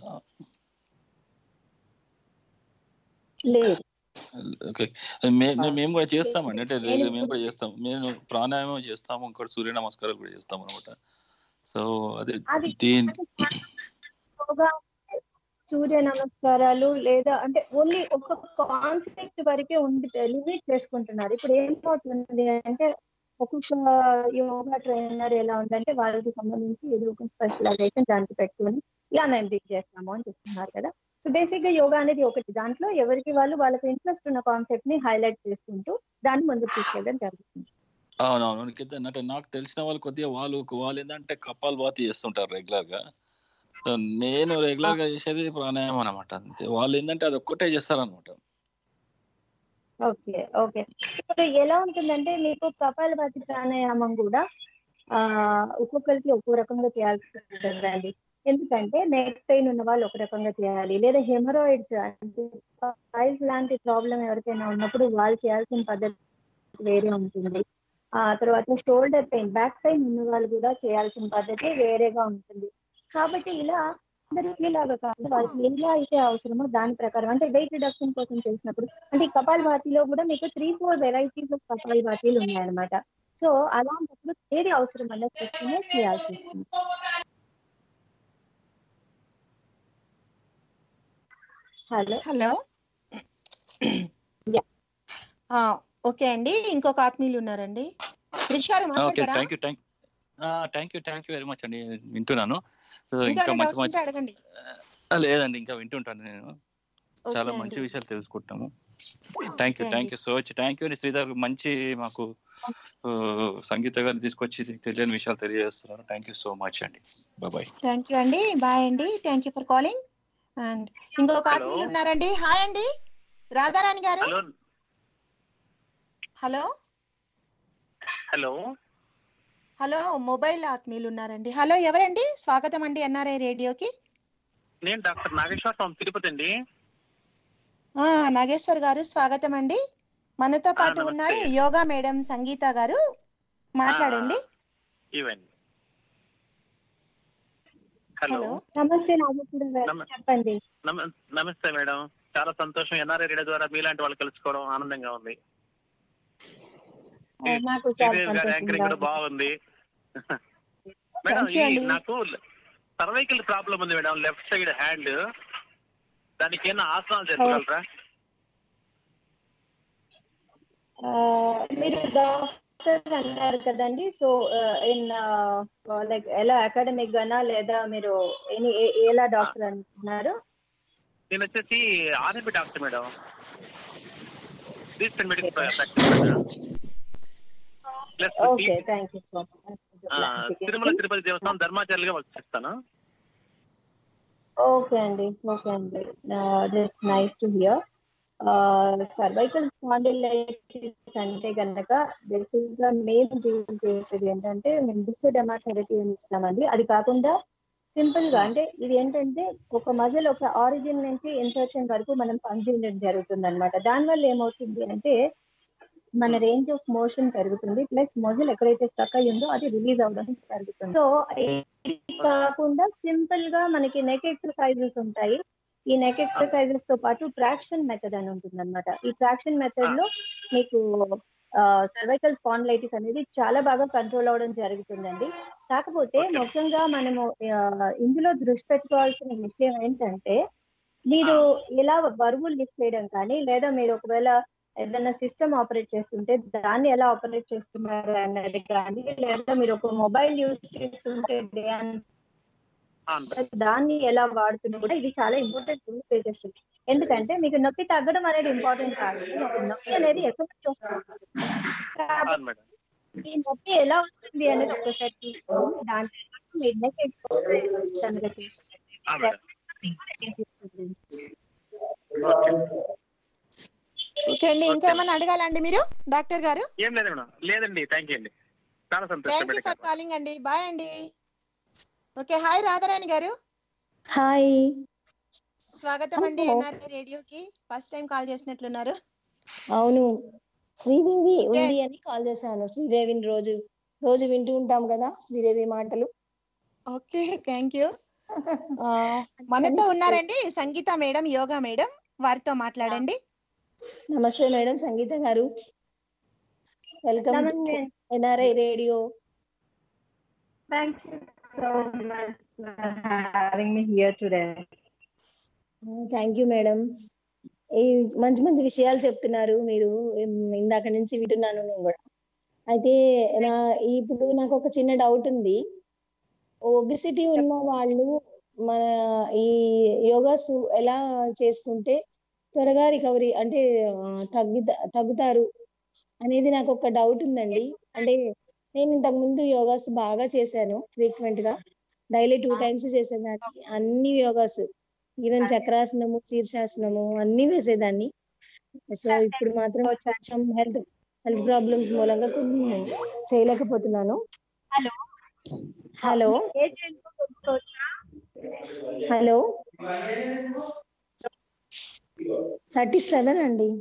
లేదు ఓకే మే- మే- మేము కూడా చేస్తామండి అంటే నేను మేము కూడా చేస్తాం మేము ప్రాణాయామం చేస్తాము ఇంకోటి సూర్య నమస్కారాలు కూడా చేస్తాం అనమాట సో అదే అది దీని యోగా సూర్య నమస్కారాలు లేదా అంటే ఓన్లీ ఒక కాన్సెప్ట్ వరకే ఉండి లిమిట్ చేసుకుంటున్నారు ఇప్పుడు ఏమవుతుంది అంటే ఒక్కొక్క యోగా ట్రైనర్ ఎలా ఉందంటే వాళ్ళకి సంబంధించి ఏదో ఒక స్పెషలైజేషన్ దానికి పెట్టుకొని ఇలా మేము రీచ్ చేస్తాము అని చెప్తున్నారు కదా సో బేసిక్ గా యోగా అనేది ఒకటి దాంట్లో ఎవరికి వాళ్ళు వాళ్ళకి ఇంట్రెస్ట్ ఉన్న కాన్సెప్ట్ ని హైలైట్ చేసుకుంటూ దాన్ని ముందుకు తీసుకెళ్ళడం జరుగుతుంది అవునవును నీకైతే అంటే నాకు తెలిసిన వాళ్ళు కొద్దిగా వాళ్ళు వాళ్ళు ఏంటంటే కపాల్ బాత్ చేస్తుంటారు రెగ్యులర్ గా సో నేను రెగ్యులర్ గా చేసేది ప్రాణాయామం అనమాట అంతే వాళ్ళు ఏంటంటే అది ఒక్కటే చేస్తారనమాట ఓకే ఓకే ఇప్పుడు ఎలా ఉంటుందంటే మీకు కపాలభాతి ప్రాణాయామం కూడా ఆ ఒక్కొక్కరికి ఒక్కో రకంగా చేయాల్సి ఉంటుందండి ఎందుకంటే నెక్ పెయిన్ ఉన్న వాళ్ళు ఒక రకంగా చేయాలి లేదా హెమరాయిడ్స్ అంటే ఫైల్స్ లాంటి ప్రాబ్లం ఎవరికైనా ఉన్నప్పుడు వాళ్ళు చేయాల్సిన పద్ధతి వేరే ఉంటుంది ఆ తర్వాత షోల్డర్ పెయిన్ బ్యాక్ పెయిన్ ఉన్న వాళ్ళు కూడా చేయాల్సిన పద్ధతి వేరేగా ఉంటుంది కాబట్టి ఇలా అందరికీ ఇలాగా కాదు వాళ్ళకి ఎలా అయితే అవసరమో దాని ప్రకారం అంటే వెయిట్ రిడక్షన్ కోసం చేసినప్పుడు అంటే ఈ కపాల్ భాతిలో కూడా మీకు త్రీ ఫోర్ వెరైటీస్ ఆఫ్ కపాల్ భాతీలు ఉన్నాయన్నమాట సో అలాంటప్పుడు ఏది అవసరం అన్నది చూసుకునే చేయాల్సి వస్తుంది హలో హలో Yeah. ఓకే అండి ఇంకొక ఆత్మీయులు ఉన్నారండి క్రిష్ గారు ఓకే మాట్లాడతారా thank you thank thank you thank you very much అండి వింటున్నాను So, ఇంకా ఇంకా మంచి డౌట్స్ మంచి ఉంటే అడగండి ఆ, లేదండి ఇంకా వింటుంటాను నేను ఓకే చాలా అండి. మంచి విషయాలు తెలుసుకుంటాము thank you okay thank you so much thank you అండి శ్రీధర్ మంచి మాకు ఆ, సంగీత గారిని తీసుకొచ్చి తెలియని విషయాలు తెలియజేస్తున్నారు థ్యాంక్ యూ సో మచ్ అండి బాయ్ థ్యాంక్ యూ అండి బాయ్ అండి thank you for calling and ఇంకొక Hello. ఆత్మీయులు ఉన్నారండి హాయ్ అండి రాధారాణి గారు hello hello hello hello mobile ఆత్మీయులు ఉన్నారండి హలో ఎవరండి స్వాగతం అండి ఎన్ఆర్ఐ రేడియోకి నేను డాక్టర్ నాగేశ్వర స్వామి తిరుపతి అండి ఆ, నాగేశ్వర్ గారు స్వాగతం అండి మనతో పాటు నమస్తే. ఉన్నారు యోగా మేడం సంగీత గారు మాట్లాడండి ఇవ్వండి హలో హలో నమస్తే నాగేశ్వర గారు నమ- చెప్పండి నమ- నమస్తే మేడం చాలా సంతోషం ఎన్ఆర్ఐ రేడియో ద్వారా మీలాంటి వాళ్ళు కలుసుకోవడం ఆనందంగా ఉంది ఆ, నాకు చాలా శ్రీదేవి గారి యాంకరింగ్ కూడా సంతోషంగా బాగుంది మేడం Thank you ఈ అండి. నాకు సర్వైకల్ ప్రాబ్లం ఉంది మేడం లెఫ్ట్ సైడ్ హ్యాండ్ దానికి ఏమైనా ఆసనాలు చెప్పగలరా ఆ, మీరు డాక్టర్ అన్నారు కదండి సో ఇన్ లైక్ ఎలా అకాడమిక్ గానా లేదా మీరు ఎనీ ఏ- ఎలా డాక్టర్ అంటున్నారు నేను వచ్చేసి RMP doctor madam recent medical practice plus okay thank you so Tirumala much Tirupati Devasthanam ధర్మాచార్యులుగా వర్క్ చేస్తాను ఓకే అండి ఓకే అండి just nice to hear cervical spondylitis అంటే కనుక బేసిక్ గా మెయిన్ ట్రీట్ చేసేది ఏంటంటే మేము డిస్డెమా థెరపీ అని ఇస్తామండి అది కాకుండా సింపుల్ గా అంటే ఇది ఏంటంటే ఒక మజిల్ ఒక ఆరిజిన్ నుంచి ఇన్సర్షన్ వరకు మనం పనిచేయడం జరుగుతుంది అనమాట దానివల్ల ఏమవుతుంది అంటే మన రేంజ్ ఆఫ్ మోషన్ పెరుగుతుంది ప్లస్ మజిల్ ఎక్కడైతే స్టక్ అయ్యి ఉందో అది రిలీజ్ అవ్వడం జరుగుతుంది సో ఇది కాకుండా సింపుల్ గా మనకి నెక్ ఎక్సర్సైజెస్ ఉంటాయి ఈ నెక్ ఎక్సర్సైజెస్ తో పాటు ట్రాక్షన్ మెథడ్ అని ఉంటుంది అనమాట ఈ ట్రాక్షన్ మెథడ్ లో మీకు సర్వైకల్ స్పాండిలైటిస్ అనేది చాలా బాగా కంట్రోల్ అవ్వడం జరుగుతుందండి కాకపోతే ముఖ్యంగా మనము ఆ, ఇందులో దృష్టి పెట్టుకోవాల్సిన విషయం ఏంటంటే మీరు ఇలా బరువులు లిఫ్ట్ చేయడం కానీ లేదా మీరు ఒకవేళ ఏదైనా సిస్టమ్ ఆపరేట్ చేస్తుంటే దాన్ని ఎలా ఆపరేట్ చేస్తున్నారు అన్నది కానీ లేదా మీరు ఒక మొబైల్ యూజ్ చేస్తుంటే డే అండ్ దాన్ని ఎలా వాడుతున్నా కూడా ఇది చాలా ఇంపార్టెంట్ రోల్ ప్లే చేస్తుంది ఎందుకంటే మీకు నొప్పి తగ్గడం అనేది ఇంపార్టెంట్ కాదు మీకు నొప్పి అనేది ఎక్కడ నుంచి వస్తుంది కాబట్టి అవును మేడం ఈ నొప్పి ఎలా వస్తుంది అనేది ఒకసారి తీసుకొని దాని తర్వాత మీ నెక్ ఎక్సర్సైజ్ కనుక ఆ మేడం చేసినట్లయితే ఓకే ఓకే అండి ఇంకా ఏమైనా అడగాలండి మీరు డాక్టర్ గారు ఏం లేదు మేడం లేదండి థ్యాంక్ యూ అండి చాలా సంతోషం thank you for madam calling అండి బాయ్ అండి ఓకే హాయ్ రాధారాణి గారు హాయ్ స్వాగతం అండి Hello. ఎన్ఆర్ఐ రేడియోకి ఫస్ట్ టైం కాల్ చేసినట్లున్నారు అవును శ్రీదేవి ఉంది అని కాల్ చేశాను శ్రీదేవిని రోజు రోజు వింటూ ఉంటాం కదా శ్రీదేవి మాటలు ఓకే థ్యాంక్ యూ మనతో ఉన్నారండి సంగీత మేడం యోగా మేడం వారితో మాట్లాడండి నమస్తే మేడం సంగీత గారు వెల్కమ్ టు నమస్తే NRI radio thank you so much for having me here today thank you madam ఈ మంచి మంచి విషయాలు చెప్తున్నారు మీరు ఏం, ఇందాక నుంచి వింటున్నాను నేను కూడా అయితే నా ఇప్పుడు నాకు ఒక చిన్న డౌట్ ఉంది ఒబిసిటీ ఉన్న వాళ్ళు మన ఈ యోగాస్ ఎలా చేసుకుంటే త్వరగా రికవరీ అంటే ఆ, తగ్గుతా తగ్గుతారు అనేది నాకు ఒక డౌట్ ఉందండి అంటే నేను ఇంతకు ముందు యోగాస్ బాగా చేశాను ఫ్రీక్వెంట్ గా డైలీ టూ టైమ్స్ చేసేదాన్ని అన్ని యోగాస్ ఈవెన్ చక్రాసనము శీర్షాసనము అన్ని వేసేదాన్ని సో ఇప్పుడు మాత్రం కొంచెం హెల్త్ హెల్త్ ప్రాబ్లమ్స్ మూలంగా కొన్ని చేయలేకపోతున్నాను హలో హలో ఏ చేయండి కొనుక్కోవచ్చా హలో థర్టీ సెవెన్ అండి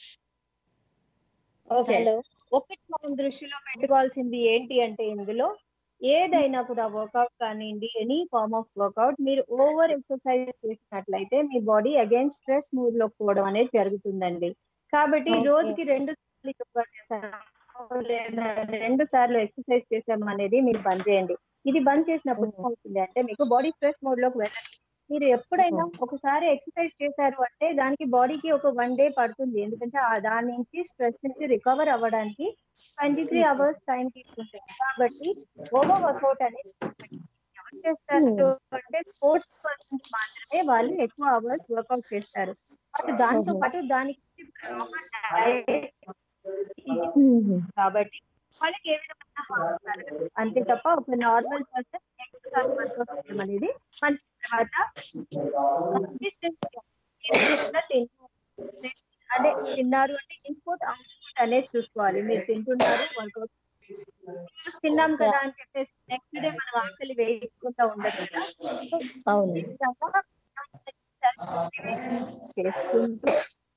ఓకే హలో ఒకటి మనం దృష్టిలో పెట్టుకోవాల్సింది ఏంటి అంటే ఇందులో ఏదైనా కూడా వర్కౌట్ కానివ్వండి ఎనీ ఫార్మ్ ఆఫ్ వర్కౌట్ మీరు ఓవర్ ఎక్సర్సైజ్ చేసినట్లయితే మీ బాడీ అగైన్ స్ట్రెస్ మూడ్ లో పోవడం అనేది జరుగుతుందండి కాబట్టి Okay. రోజుకి రెండు సార్లు యోగా చేశాము లేదా రెండు సార్లు ఎక్సర్సైజ్ చేసాము అనేది మీరు బంద్ చేయండి ఇది బంద్ చేసినప్పుడు Mhm. ఏమవుతుంది అంటే మీకు బాడీ స్ట్రెస్ మోడ్ లోకి వెళ్ళండి మీరు ఎప్పుడైనా ఒకసారి ఎక్సర్సైజ్ చేశారు అంటే దానికి బాడీకి ఒక వన్ డే పడుతుంది ఎందుకంటే ఆ దాని నుంచి స్ట్రెస్ నుంచి రికవర్ అవ్వడానికి ట్వంటీ త్రీ అవర్స్ టైం తీసుకుంటుంది కాబట్టి ఓవర్ వర్కౌట్ అనేది ఎవరు చేస్తారు అంటే స్పోర్ట్స్ పర్సన్స్ మాత్రమే వాళ్ళు ఎక్కువ అవర్స్ వర్కౌట్ చేస్తారు బట్ దాంతో Mhm. పాటు దానికి proper diet కాబట్టి వాళ్ళకి ఏ విధమైన harm కలగదు. అంతే తప్ప ఒక నార్మల్ పర్సన్ ఎక్సర్సైజ్ వర్కౌట్ చేయడం అనేది మంచి తర్వాత consistent గా మీరు తిన్న- అంటే తిన్నారు అంటే ఇన్పుట్ అవుట్పుట్ అనేది చూసుకోవాలి మీరు తింటున్నారు వర్కౌట్ తిన్నాం కదా అని చెప్పేసి నెక్స్ట్ డే మనం ఆకలి వేయకుండా ఉండదు కదా అవును ఖచ్చితంగా చేసుకుంటూ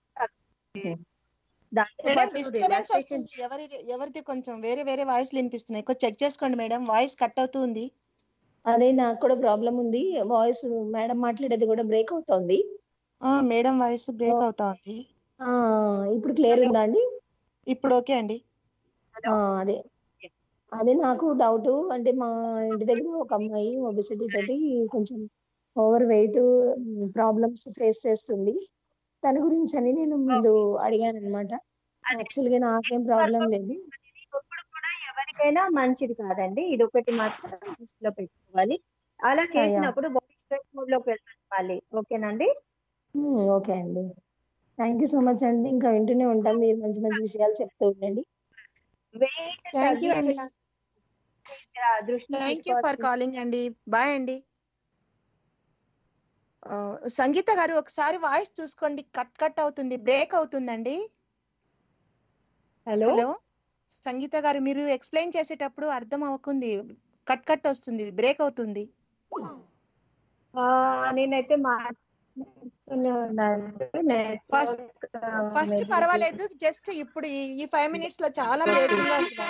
దాంతో మేడం పాటు డిస్టర్బెన్స్ relaxation వస్తుంది ఎవరి ఎవరిది కొంచెం వేరే వేరే వాయిస్లు వినిపిస్తున్నాయి కొంచెం చెక్ చేసుకోండి మేడం వాయిస్ కట్ అవుతుంది అదే నాకు కూడా ప్రాబ్లం ఉంది వాయిస్ మేడం మాట్లాడేది కూడా బ్రేక్ అవుతోంది ఆ మేడం వాయిస్ బ్రేక్ అవుతా ఉంది ఆ ఇప్పుడు క్లియర్ ఉందా అండి ఇప్పుడు ఓకే అండి ఆ, అదే అదే నాకు డౌట్ అంటే మా ఇంటి దగ్గర ఒక అమ్మాయి ఒబిసిటీ తోటి కొంచెం ఓవర్ వెయిట్ ప్రాబ్లమ్స్ ఫేస్ చేస్తుంది తన గురించి అని నేను ముందు అడిగాను అనమాట యాక్చువల్ గా నాకేం ప్రాబ్లం లేదు ఇప్పుడు కూడా ఎవరికైనా మంచిది కాదండి ఇది ఒకటి మాత్రం దృష్టిలో పెట్టుకోవాలి అలా చేసినప్పుడు బాడీ స్ట్రెస్ మోడ్ లోకి వెళ్ళాలి ఓకేనండి ఓకే అండి థ్యాంక్ యూ సో మచ్ అండి ఇంకా వింటూనే ఉంటాం మీరు మంచి మంచి విషయాలు చెప్తూ ఉండండి వెయిట్ Thank you అండి. దృష్టి థ్యాంక్ యూ ఫర్ కాలింగ్ అండి బాయ్ అండి ఆ, సంగీత గారు ఒకసారి వాయిస్ చూసుకోండి కట్ కట్ అవుతుంది బ్రేక్ అవుతుందండి హలో హలో సంగీత గారు మీరు ఎక్స్ప్లెయిన్ చేసేటప్పుడు అర్థం అవుతుంది కట్ కట్ వస్తుంది బ్రేక్ అవుతుంది నేనైతే మాట్లాడుతూనే ఉన్నాను First- ఫస్ట్ పర్వాలేదు జస్ట్ ఇప్పుడు ఈ- ఈ ఫైవ్ మినిట్స్ లో చాలా బ్రేకింగ్ గా ఉంది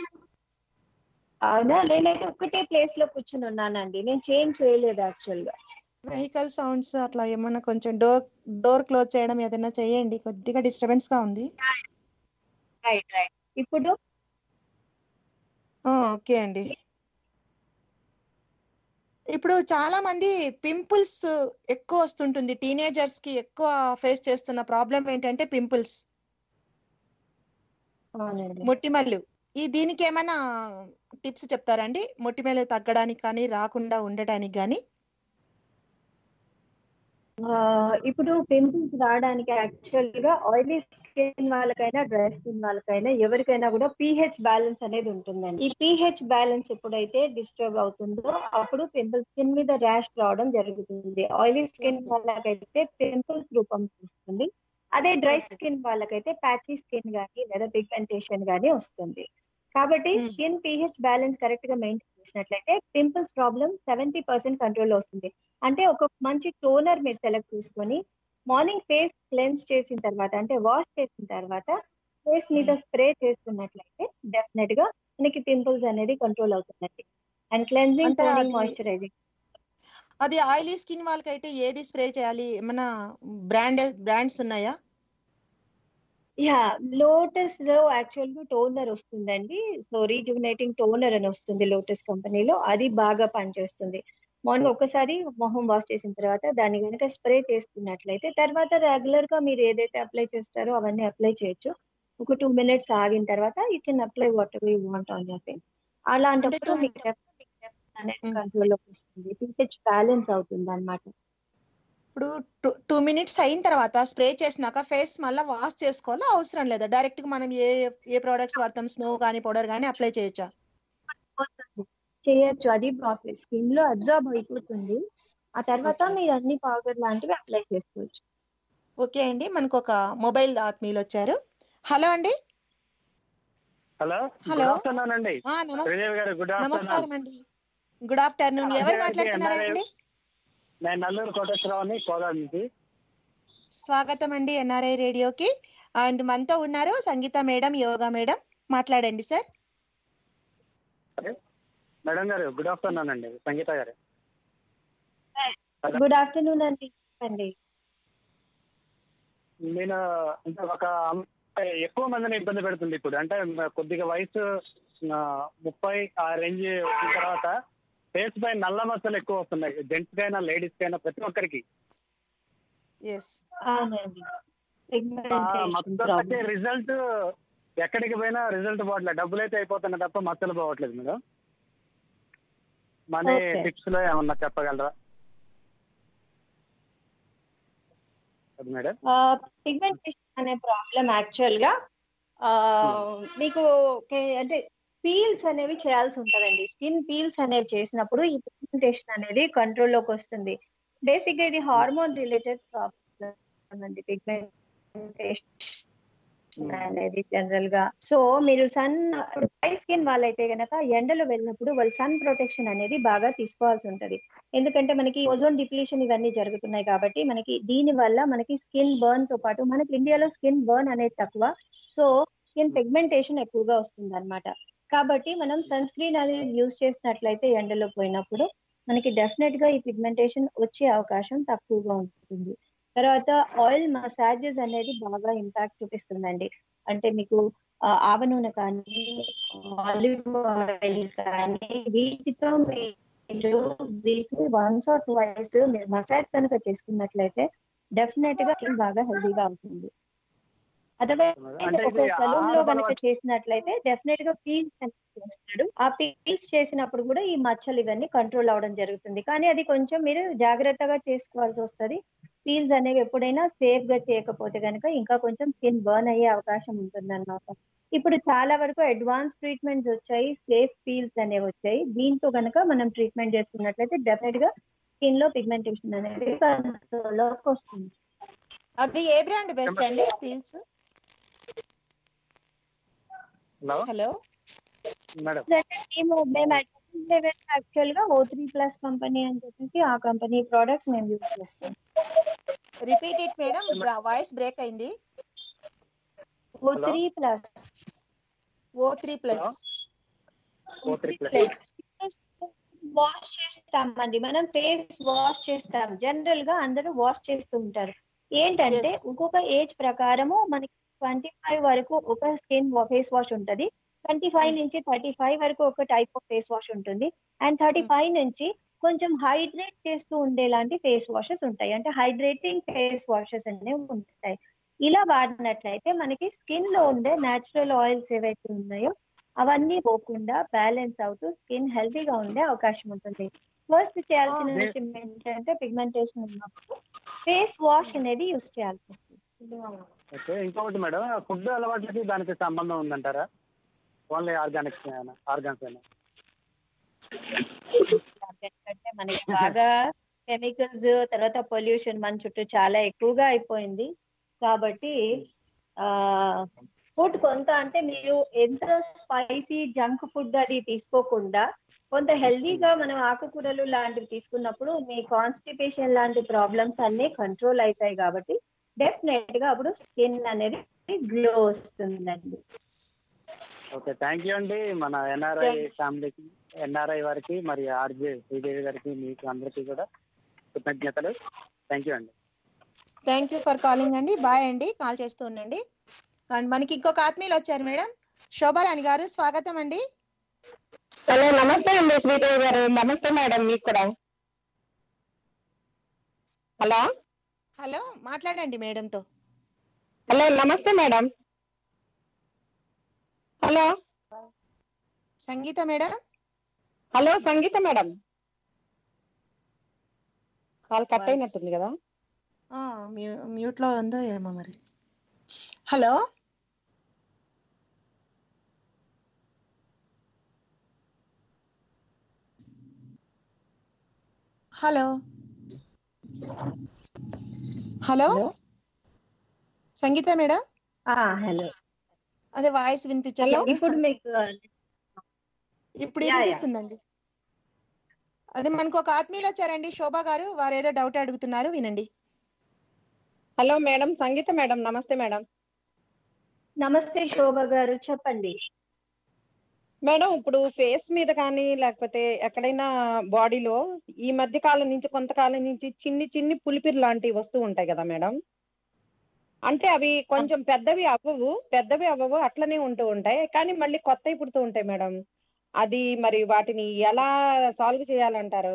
అవునా నేనైతే ఒక్కటే ప్లేస్ లో కూర్చుని ఉన్నానండి నేను చేంజ్ చేయలేదు యాక్చువల్ గా వెహికల్ సౌండ్స్ అట్లా ఏమన్నా కొంచెం డోర్ డోర్ క్లోజ్ చేయడం ఏదైనా చేయండి కొద్దిగా డిస్టర్బెన్స్ గా ఉంది రైట్ రైట్ ఇప్పుడు ఆ, ఓకే అండి ఇప్పుడు చాలా మంది పింపుల్స్ ఎక్కువ వస్తుంటుంది టీనేజర్స్ కి ఎక్కువ ఫేస్ చేస్తున్న ప్రాబ్లం ఏంటంటే పింపుల్స్ అవునండి మొటిమల్లు ఈ దీనికి ఏమైనా టిప్స్ చెప్తారండి మొటిమలు తగ్గడానికి కానీ రాకుండా ఉండటానికి కానీ ఆ, ఇప్పుడు పింపుల్స్ రావడానికి యాక్చువల్ గా ఆయిలీ స్కిన్ వాళ్ళకైనా డ్రై స్కిన్ వాళ్ళకైనా ఎవరికైనా కూడా పీహెచ్ బ్యాలెన్స్ అనేది ఉంటుందండి ఈ పీహెచ్ బ్యాలెన్స్ ఎప్పుడైతే డిస్టర్బ్ అవుతుందో అప్పుడు పింపుల్స్ స్కిన్ మీద ర్యాష్ రావడం జరుగుతుంది ఆయిలీ స్కిన్ వాళ్ళకైతే పింపుల్స్ రూపం వస్తుంది అదే డ్రై స్కిన్ వాళ్ళకైతే ప్యాచీ స్కిన్ గానీ లేదా పిగ్మెంటేషన్ గానీ వస్తుంది కాబట్టి Hmm. Skin pH balance correct గా మెయింటైన్ చేసినట్లయితే pimples problem seventy percent control వస్తుంది అంటే ఒక మంచి టోనర్ మీరు సెలెక్ట్ చేసుకొని మార్నింగ్ ఫేస్ క్లెన్స్ చేసిన తర్వాత అంటే వాష్ చేసిన తర్వాత ఫేస్ మీద స్ప్రే చేసుకున్నట్లయితే డెఫినెట్ గా మనకి పింపుల్స్ అనేది కంట్రోల్ అవుతుందండి అండ్ క్లెన్జింగ్ అంటే టోనింగ్ అది- మాయిశ్చరైజింగ్ అది ఆయిలీ స్కిన్ వాళ్ళకైతే ఏది స్ప్రే చేయాలి ఏమైనా బ్రాండ్ బ్రాండ్స్ ఉన్నాయా యా లోటస్ లో యాక్చువల్ గా టోనర్ వస్తుందండి సో రీజువినేటింగ్ టోనర్ అని వస్తుంది లోటస్ కంపెనీలో అది బాగా పనిచేస్తుంది మార్నింగ్ ఒక్కసారి మొహం వాష్ చేసిన తర్వాత దాన్ని కనుక స్ప్రే చేసుకున్నట్లయితే తర్వాత రెగ్యులర్ గా మీరు ఏదైతే అప్లై చేస్తారో అవన్నీ అప్లై చేయొచ్చు ఒక టూ మినిట్స్ ఆగిన తర్వాత you can apply water you want on your face అలాంటప్పుడు two- మీకు అనేది Mm. కంట్రోల్ లోకి వస్తుంది పిహెచ్ బ్యాలెన్స్ అవుతుంది అనమాట ఇప్పుడు టూ టూ మినిట్స్ అయిన తర్వాత స్ప్రే చేసినాక ఫేస్ మళ్ళీ వాష్ చేసుకోవాలా అవసరం లేదా డైరెక్ట్ గా మనం ఏ ఏ ప్రోడక్ట్స్ వాడతాం స్నో కానీ పౌడర్ కానీ అప్లై చేయొచ్చా చేయొచ్చు అది ప్రాసెస్ స్కిన్ లో అబ్జర్బ్ అయిపోతుంది ఆ తర్వాత Okay. మీరు అన్ని పౌడర్ లాంటివి అప్లై చేసుకోవచ్చు ఓకే అండి మనకు ఒక మొబైల్ ఆత్మీయులు వచ్చారు హలో అండి హలో Hello. గుడ్ ఆఫ్టర్నూన్ అండి ఆ, నమస్ శ్రీదేవి గారు గుడ్ ఆఫ్టర్నూన్ నమస్కారం అండి గుడ్ ఆఫ్టర్నూన్ ఎవరు అదే, అదే, మాట్లాడుతున్నారండి నేను నల్లూరు కోటేశ్వరరావుని కోదాడ నుంచి స్వాగతం అండి ఎన్ఆర్ఐ రేడియోకి అండ్ మనతో ఉన్నారు సంగీత మేడం యోగా మేడం మాట్లాడండి సార్ మేడం గారు గుడ్ ఆఫ్టర్నూన్ అండి సంగీత గారు గుడ్ ఆఫ్టర్నూన్ అండి అండి నేను అంటే ఒక అమ్మాయి ఎక్కువ మందిని ఇబ్బంది పెడుతుంది ఇప్పుడు అంటే కొద్దిగా వయసు ఆ, ముప్పై ఆ రేంజ్ వచ్చిన తర్వాత ఫేస్ పై నల్ల మచ్చలు ఎక్కువ వస్తున్నాయి జెంట్స్ కైనా లేడీస్ కైనా ప్రతి ఒక్కరికి ఎస్ అవునండి ఆ Pigmentation మచ్చలు problem. వచ్చే రిజల్ట్ ఎక్కడికి పోయినా రిజల్ట్ పోవట్లేదు డబ్బులు అయితే అయిపోతున్నాయి తప్ప మచ్చలు పోవట్లేదు మేడం మనీ Okay. టిప్స్ లో ఏమన్నా చెప్పగలరా అది మేడం పిగ్మెంటేషన్ అనే ప్రాబ్లం యాక్చువల్ గా ఆ, మీకు కే- అంటే పీల్స్ అనేవి చేయాల్సి ఉంటదండి స్కిన్ పీల్స్ అనేవి చేసినప్పుడు ఈ పిగ్మెంటేషన్ అనేది కంట్రోల్ లోకి వస్తుంది బేసిక్ గా ఇది హార్మోన్ రిలేటెడ్ ప్రాబ్లం అండి పిగ్మెంటేషన్ అనేది జనరల్ గా సో మీరు సన్ డ్రై స్కిన్ వాళ్ళైతే గనక ఎండలో వెళ్ళినప్పుడు వాళ్ళు సన్ ప్రొటెక్షన్ అనేది బాగా తీసుకోవాల్సి ఉంటది ఎందుకంటే మనకి ఓజోన్ డిప్లీషన్ ఇవన్నీ జరుగుతున్నాయి కాబట్టి మనకి దీని వల్ల మనకి స్కిన్ బర్న్ తో పాటు మనకి ఇండియాలో స్కిన్ బర్న్ అనేది తక్కువ సో స్కిన్ పిగ్మెంటేషన్ ఎక్కువగా వస్తుంది అనమాట కాబట్టి మనం సన్ స్క్రీన్ అనేది యూజ్ చేసినట్లయితే ఎండలో పోయినప్పుడు మనకి డెఫినెట్ గా ఈ పిగ్మెంటేషన్ వచ్చే అవకాశం తక్కువగా ఉంటుంది తర్వాత ఆయిల్ మసాజెస్ అనేది బాగా ఇంపాక్ట్ చూపిస్తుందండి అంటే మీకు ఆ, ఆవ నూనె కానీ ఆలివ్ ఆయిల్ కానీ వీటితో మీరు వీక్లీ వన్స్ ఆర్ ట్వైస్ మీరు మసాజ్ కనుక చేసుకున్నట్లయితే డెఫినెట్ గా skin బాగా హెల్దీగా అవుతుంది అదర్వైజ్ అంటే ఒక ఇది సలూన్ లో ఆహార కనుక అలవాటు- చేసినట్లయితే డెఫినెట్ గా పీల్స్ చేస్తాడు ఆ పీల్స్ చేసినప్పుడు కూడా ఈ మచ్చలు ఇవన్నీ కంట్రోల్ అవడం జరుగుతుంది కానీ అది కొంచెం మీరు జాగ్రత్తగా చేసుకోవాల్సి వస్తుంది పీల్స్ అనేవి ఎప్పుడైనా సేఫ్ గా చేయకపోతే కనుక ఇంకా కొంచెం స్కిన్ బర్న్ అయ్యే అవకాశం ఉంటుంది అన్నమాట ఇప్పుడు చాలా వరకు అడ్వాన్స్ ట్రీట్మెంట్స్ వచ్చాయి సేఫ్ పీల్స్ అనేవి వచ్చాయి దీంతో కనుక మనం ట్రీట్మెంట్ చేసుకున్నట్లయితే డెఫినెట్ గా స్కిన్ లో పిగ్మెంటేషన్ అనేది control లోకి వస్తుంది అది ఏ బ్రాండ్ బెస్ట్ అండి పీల్స్ హలో హలో మేడం మేము మేము యాక్చువల్ గా ఓ త్రీ ప్లస్ కంపెనీ అని చెప్పేసి ఆ కంపెనీ ప్రోడక్ట్స్ మేము యూజ్ చేస్తాం repeat it madam voice break అయింది O three plus O three plus O three plus wash చేస్తామండి మనం ఫేస్ వాష్ చేస్తాం జనరల్ గా అందరూ వాష్ చేస్తూ ఉంటారు ఏంటంటే Yes. ఇంకొక ఏజ్ ప్రకారము మనకి ట్వంటీ ఫైవ్ వరకు ఒక స్కిన్ ఫేస్ వాష్ ఉంటది ట్వంటీ ఫైవ్ నుంచి థర్టీ ఫైవ్ వరకు ఒక టైప్ ఆఫ్ ఫేస్ వాష్ ఉంటుంది అండ్ థర్టీ ఫైవ్ నుంచి కొంచెం హైడ్రేట్ చేస్తూ ఉండేలాంటి ఫేస్ వాషెస్ ఉంటాయి అంటే హైడ్రేటింగ్ ఫేస్ వాషెస్ అనేవి ఉంటాయి ఇలా వాడినట్లయితే మనకి స్కిన్ లో ఉండే న్యాచురల్ ఆయిల్స్ ఏవైతే ఉన్నాయో అవన్నీ పోకుండా బ్యాలెన్స్ అవుతూ స్కిన్ హెల్తీగా ఉండే అవకాశం ఉంటుంది ఫస్ట్ చేయాల్సిన Ah. విషయం ఏంటంటే పిగ్మెంటేషన్ ఉన్నప్పుడు ఫేస్ వాష్ అనేది యూస్ చేయాల్సి వస్తుంది ఓకే ఇంకొకటి మేడం ఫుడ్ అలవాట్లకి దానికి సంబంధం ఉందంటారా ఓన్లీ ఆర్గానిక్స్ ఆర్గాన్స్ అయినా ఎందుకంటే మనకి బాగా కెమికల్స్ తర్వాత పొల్యూషన్ మన చుట్టూ చాలా ఎక్కువగా అయిపోయింది కాబట్టి ఆ ఫుడ్ కొంత అంటే మీరు ఎంత స్పైసీ జంక్ ఫుడ్ అది తీసుకోకుండా కొంత హెల్దీగా మనం ఆకుకూరలు లాంటివి తీసుకున్నప్పుడు మీ కాన్స్టిపేషన్ లాంటి ప్రాబ్లమ్స్ అన్ని కంట్రోల్ అవుతాయి కాబట్టి డెఫినెట్ గా అప్పుడు స్కిన్ అనేది గ్లో వస్తుందండి ఓకే థ్యాంక్ యూ అండి మన ఎన్ఆర్ఐ Thanks. ఫ్యామిలీకి ఎన్ఆర్ఐ వారికి మరి ఆర్జే శ్రీదేవి గారికి మీకు అందరికీ కూడా కృతజ్ఞతలు థ్యాంక్ యూ అండి థ్యాంక్ యూ ఫర్ కాలింగ్ అండి బాయ్ అండి కాల్ చేస్తూ ఉండండి అండ్ మనకి ఇంకొక ఆత్మీయులు వచ్చారు మేడం శోభారాణి గారు స్వాగతం అండి హలో నమస్తే అండి శ్రీదేవి గారు నమస్తే మేడం మీకు కూడా హలో హలో మాట్లాడండి మేడంతో హలో నమస్తే madam hello Sangeetha madam hello Sangeetha madam call cut Voice. అయినట్టుంది కదా ఆ, మ్యూ- మ్యూట్ లో ఉందో ఏమో మరి hello hello hello hello Sangeetha madam hello అదే వాయిస్ వినిపించట్లేదు ఇప్పుడు మీకు ఇప్పుడు యా, యా. వినిపిస్తుందండి అదే మనకు ఒక ఆత్మీయులు వచ్చారండి శోభా గారు వారు ఏదో డౌట్ అడుగుతున్నారు వినండి హలో మేడం సంగీత మేడం నమస్తే మేడం నమస్తే శోభ గారు చెప్పండి మేడం ఇప్పుడు ఫేస్ మీద కానీ లేకపోతే ఎక్కడైనా బాడీలో ఈ మధ్య కాలం నుంచి కొంతకాలం నుంచి చిన్ని చిన్ని పులిపిరి లాంటివి వస్తూ ఉంటాయి కదా మేడం అంటే అవి కొంచెం పెద్దవి అవ్వవు పెద్దవి అవ్వవు అట్లనే ఉంటూ ఉంటాయి కానీ మళ్ళీ కొత్తవి పుడుతూ ఉంటాయి మేడం అది మరి వాటిని ఎలా సాల్వ్ చేయాలంటారు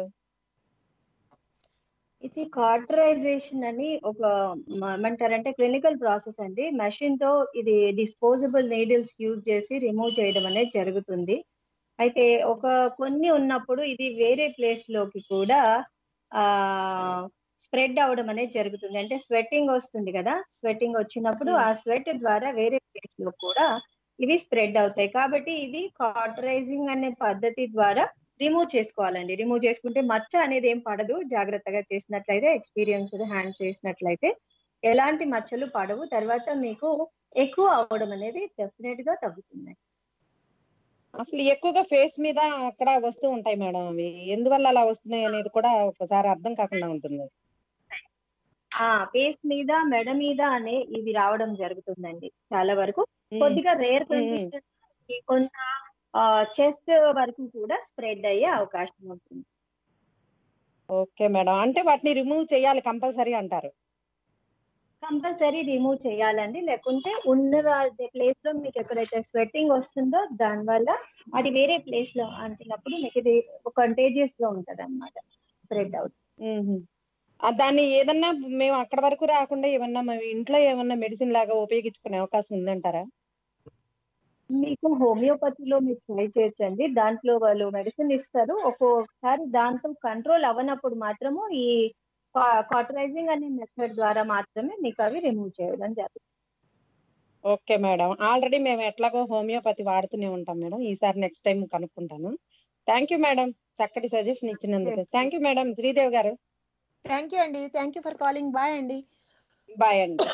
ఇది కార్టరైజేషన్ అని ఒక మ- ఏమంటారంటే క్లినికల్ ప్రాసెస్ అండి మెషిన్ తో ఇది డిస్పోజబుల్ నీడిల్స్ యూజ్ చేసి రిమూవ్ చేయడం అనేది జరుగుతుంది అయితే ఒక కొన్ని ఉన్నప్పుడు ఇది వేరే ప్లేస్ లోకి కూడా ఆ స్ప్రెడ్ అవడం అనేది జరుగుతుంది అంటే స్వెట్టింగ్ వస్తుంది కదా స్వెట్టింగ్ వచ్చినప్పుడు ఆ స్వెట్ ద్వారా వేరే ప్లేస్ లో కూడా ఇవి స్ప్రెడ్ అవుతాయి కాబట్టి ఇది కార్టరైజింగ్ అనే పద్ధతి ద్వారా రిమూవ్ చేసుకోవాలండి రిమూవ్ చేసుకుంటే మచ్చ అనేది ఏం పడదు జాగ్రత్తగా చేసినట్లయితే ఎక్స్పీరియన్స్డ్ హ్యాండ్ చేసినట్లయితే ఎలాంటి మచ్చలు పడవు తర్వాత మీకు ఎక్కువ అవ్వడం అనేది డెఫినెట్ గా తగ్గుతుంది అసలు ఎక్కువగా ఫేస్ మీద అక్కడ వస్తూ ఉంటాయి మేడం అవి ఎందువల్ల అలా వస్తున్నాయి అనేది కూడా ఒకసారి అర్థం కాకుండా ఉంటుంది ఆ ఫేస్ మీద మెడ మీద అనే ఇవి రావడం జరుగుతుందండి చాలా వరకు కొద్దిగా రేర్ మ్మ్. కండిషన్ కొంత చెస్ట్ వరకు కూడా స్ప్రెడ్ అయ్యే అవకాశం ఉంటుంది ఓకే మేడం అంటే వాటిని రిమూవ్ చేయాలి కంపల్సరీ అంటారు కంపల్సరీ రిమూవ్ చేయాలండి లేకుంటే ఉన్న ప్లేస్ లో మీకు ఎక్కడైతే స్వెట్టింగ్ వస్తుందో దానివల్ల అది వేరే ప్లేస్ లో అంటున్నప్పుడు మీకు ఇది కంటేజియస్ గా ఉంటది అనమాట స్ప్రెడ్ అవుతుంది మ్మ్. ఆ దాన్ని ఏదన్నా మేము అక్కడ వరకు రాకుండా ఏమన్నా మేము ఇంట్లో ఏమన్నా మెడిసిన్ లాగా ఉపయోగించుకునే అవకాశం ఉందంటారా మీకు హోమియోపతిలో మీరు ట్రై చేయొచ్చండి దాంట్లో వాళ్ళు మెడిసిన్ ఇస్తారు ఒక్కొక్కసారి దాంతో కంట్రోల్ అవ్వనప్పుడు మాత్రము ఈ కాటరైజింగ్ అనే మెథడ్ ద్వారా మాత్రమే మీకు అవి రిమూవ్ చేయడం జరుగుతుంది ఓకే మేడం ఆల్రెడీ మేము ఎట్లాగో హోమియోపతి వాడుతూనే ఉంటాం మేడం ఈసారి నెక్స్ట్ టైం కనుక్కుంటాను థ్యాంక్ యూ మేడం చక్కటి సజెషన్ ఇచ్చినందుకు థ్యాంక్ యూ మేడం శ్రీదేవి గారు థ్యాంక్ యూ అండి thank you for calling bye అండి బాయ్ అండి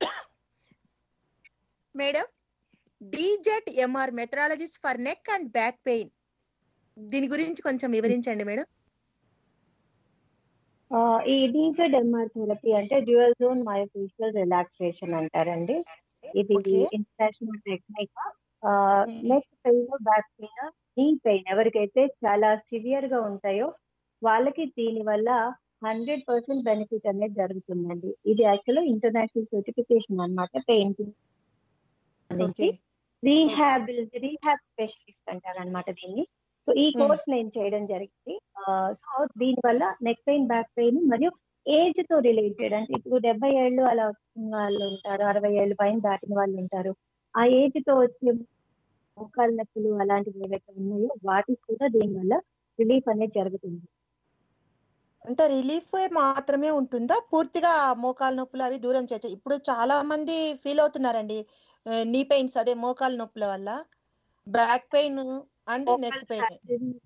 madam DZ MR methodologist for neck and back pain దీని గురించి కొంచెం వివరించండి మేడం ఆ, ఈ డీజెడ్ ఎంఆర్ థెరపీ అంటే డ్యూయల్ జోన్ మయోఫేషియల్ రిలాక్సేషన్ అంటారండి ఇది Okay. International technique neck pain back pain knee pain ఎవరికైతే చాలా సివియర్ గా ఉంటాయో వాళ్ళకి దీని వల్ల హండ్రెడ్ పర్సెంట్ బెనిఫిట్ అనేది జరుగుతుందండి ఇది యాక్చువల్ ఇంటర్నేషనల్ సర్టిఫికేషన్ అన్నమాట పెయిన్ ఓకే రీహాబిల్ రీహాబ్ స్పెషలిస్ట్ అంటారు అనమాట దీన్ని సో ఈ Hmm. కోర్స్ నేను చేయడం జరిగింది సో దీని వల్ల నెక్ పెయిన్ బ్యాక్ పెయిన్ మరియు ఏజ్ తో రిలేటెడ్ అంటే ఇప్పుడు డెబ్బై ఏళ్ళు అలా వచ్చిన వాళ్ళు ఉంటారు అరవై ఏళ్ళు పైన దాటిన వాళ్ళు ఉంటారు ఆ ఏజ్ తో వచ్చే మోకాళ్ళ నొప్పులు అలాంటివి ఏవైతే ఉన్నాయో వాటికి కూడా దీని వల్ల రిలీఫ్ అనేది జరుగుతుంది అంటే రిలీఫ్ మాత్రమే ఉంటుందా పూర్తిగా మోకాలు నొప్పులు అవి దూరం చేయొచ్చు ఇప్పుడు చాలా మంది ఫీల్ అవుతున్నారండి నీ పెయిన్స్ అదే మోకాలు నొప్పుల వల్ల back pain and neck pain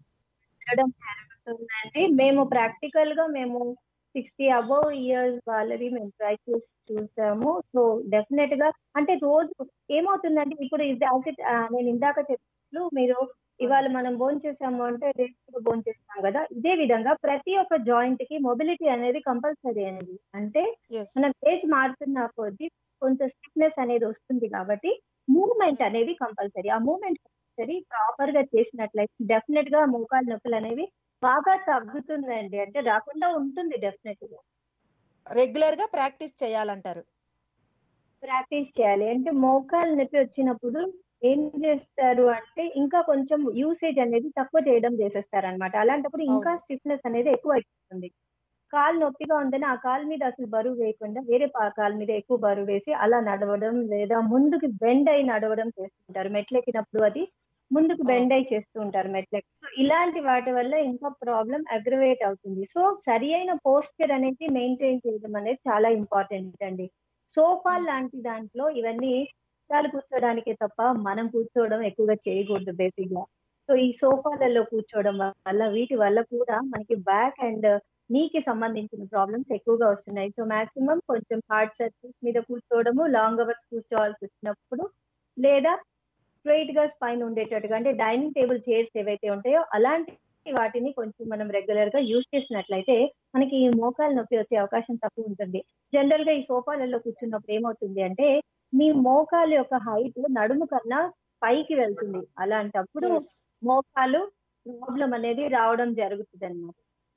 ఉండడం జరుగుతుందండి మేము ప్రాక్టికల్ గా మేము సిక్స్టీ అబౌవ్ ఇయర్స్ వాళ్ళది మేము ట్రై చేసి చూసాము సో డెఫినెట్ గా అంటే రోజు ఏమవుతుందంటే ఇప్పుడు ఇది as it- ఆ, నేను ఇందాక చెప్పినట్లు మీరు ఇవాళ మనం భోజనం చేసాము అంటే రేపు భోజనం చేస్తాం కదా ఇదే విధంగా ప్రతి ఒక్క జాయింట్ కి మొబిలిటీ అనేది కంపల్సరీ అనేది అంటే మన ఏజ్ మారుతున్న కొద్దీ కొంచెం స్టిఫ్నెస్ అనేది వస్తుంది కాబట్టి మూవ్మెంట్ అనేది కంపల్సరీ ఆ మూవ్మెంట్ కంపల్సరీ ప్రాపర్ గా చేసినట్లయితే డెఫినెట్ గా మోకాలు నొప్పులు అనేవి బాగా తగ్గుతుందండి అంటే రాకుండా ఉంటుంది డెఫినెట్ గా రెగ్యులర్ గా ప్రాక్టీస్ చేయాలంటారు ప్రాక్టీస్ చేయాలి అంటే మోకాలు నొప్పి వచ్చినప్పుడు ఏం చేస్తారు అంటే ఇంకా కొంచెం యూసేజ్ అనేది తక్కువ చేయడం చేసేస్తారు అనమాట అలాంటప్పుడు ఇంకా అవును. స్టిఫ్నెస్ అనేది ఎక్కువ అయిపోతుంది కాలు నొప్పిగా ఉందని ఆ కాలు మీద అసలు బరువు వేయకుండా వేరే పా- కాలు మీద ఎక్కువ బరువు వేసి అలా నడవడం లేదా ముందుకు బెండ్ అయి నడవడం చేస్తుంటారు మెట్లెక్కినప్పుడు అది ముందుకు బెండ్ అయి చేస్తూ ఉంటారు మెట్లెక్కి So, ఇలాంటి వాటి వల్ల ఇంకా ప్రాబ్లం అగ్రవేట్ అవుతుంది సో సరి అయిన పోస్చర్ అనేది మెయింటైన్ చేయడం అనేది చాలా ఇంపార్టెంట్ అండి సోఫా లాంటి దాంట్లో ఇవన్నీ చాలు కూర్చోడానికే తప్ప మనం కూర్చోవడం ఎక్కువగా చేయకూడదు బేసిక్ గా సో ఈ సోఫాలలో కూర్చోవడం వల్ల వీటి వల్ల కూడా మనకి బ్యాక్ అండ్ నీకి సంబంధించిన ప్రాబ్లమ్స్ ఎక్కువగా వస్తున్నాయి సో మాక్సిమం కొంచెం హార్డ్ సర్ఫేస్ మీద కూర్చోవడము లాంగ్ అవర్స్ కూర్చోవాల్సి వచ్చినప్పుడు లేదా స్ట్రైట్ గా స్పైన్ ఉండేటట్టుగా అంటే డైనింగ్ టేబుల్ చైర్స్ ఏవైతే ఉంటాయో అలాంటి వాటిని కొంచెం మనం రెగ్యులర్ గా యూజ్ చేసినట్లయితే మనకి ఈ మోకాలు నొప్పి వచ్చే అవకాశం తక్కువ ఉంటుంది జనరల్ గా ఈ సోఫాలలో కూర్చున్నప్పుడు ఏమవుతుంది అంటే మీ మోకాలు యొక్క హైట్ నడుము కన్నా పైకి వెళ్తుంది అలాంటప్పుడు Yes. మోకాలు ప్రాబ్లం అనేది రావడం జరుగుతుంది అనమాట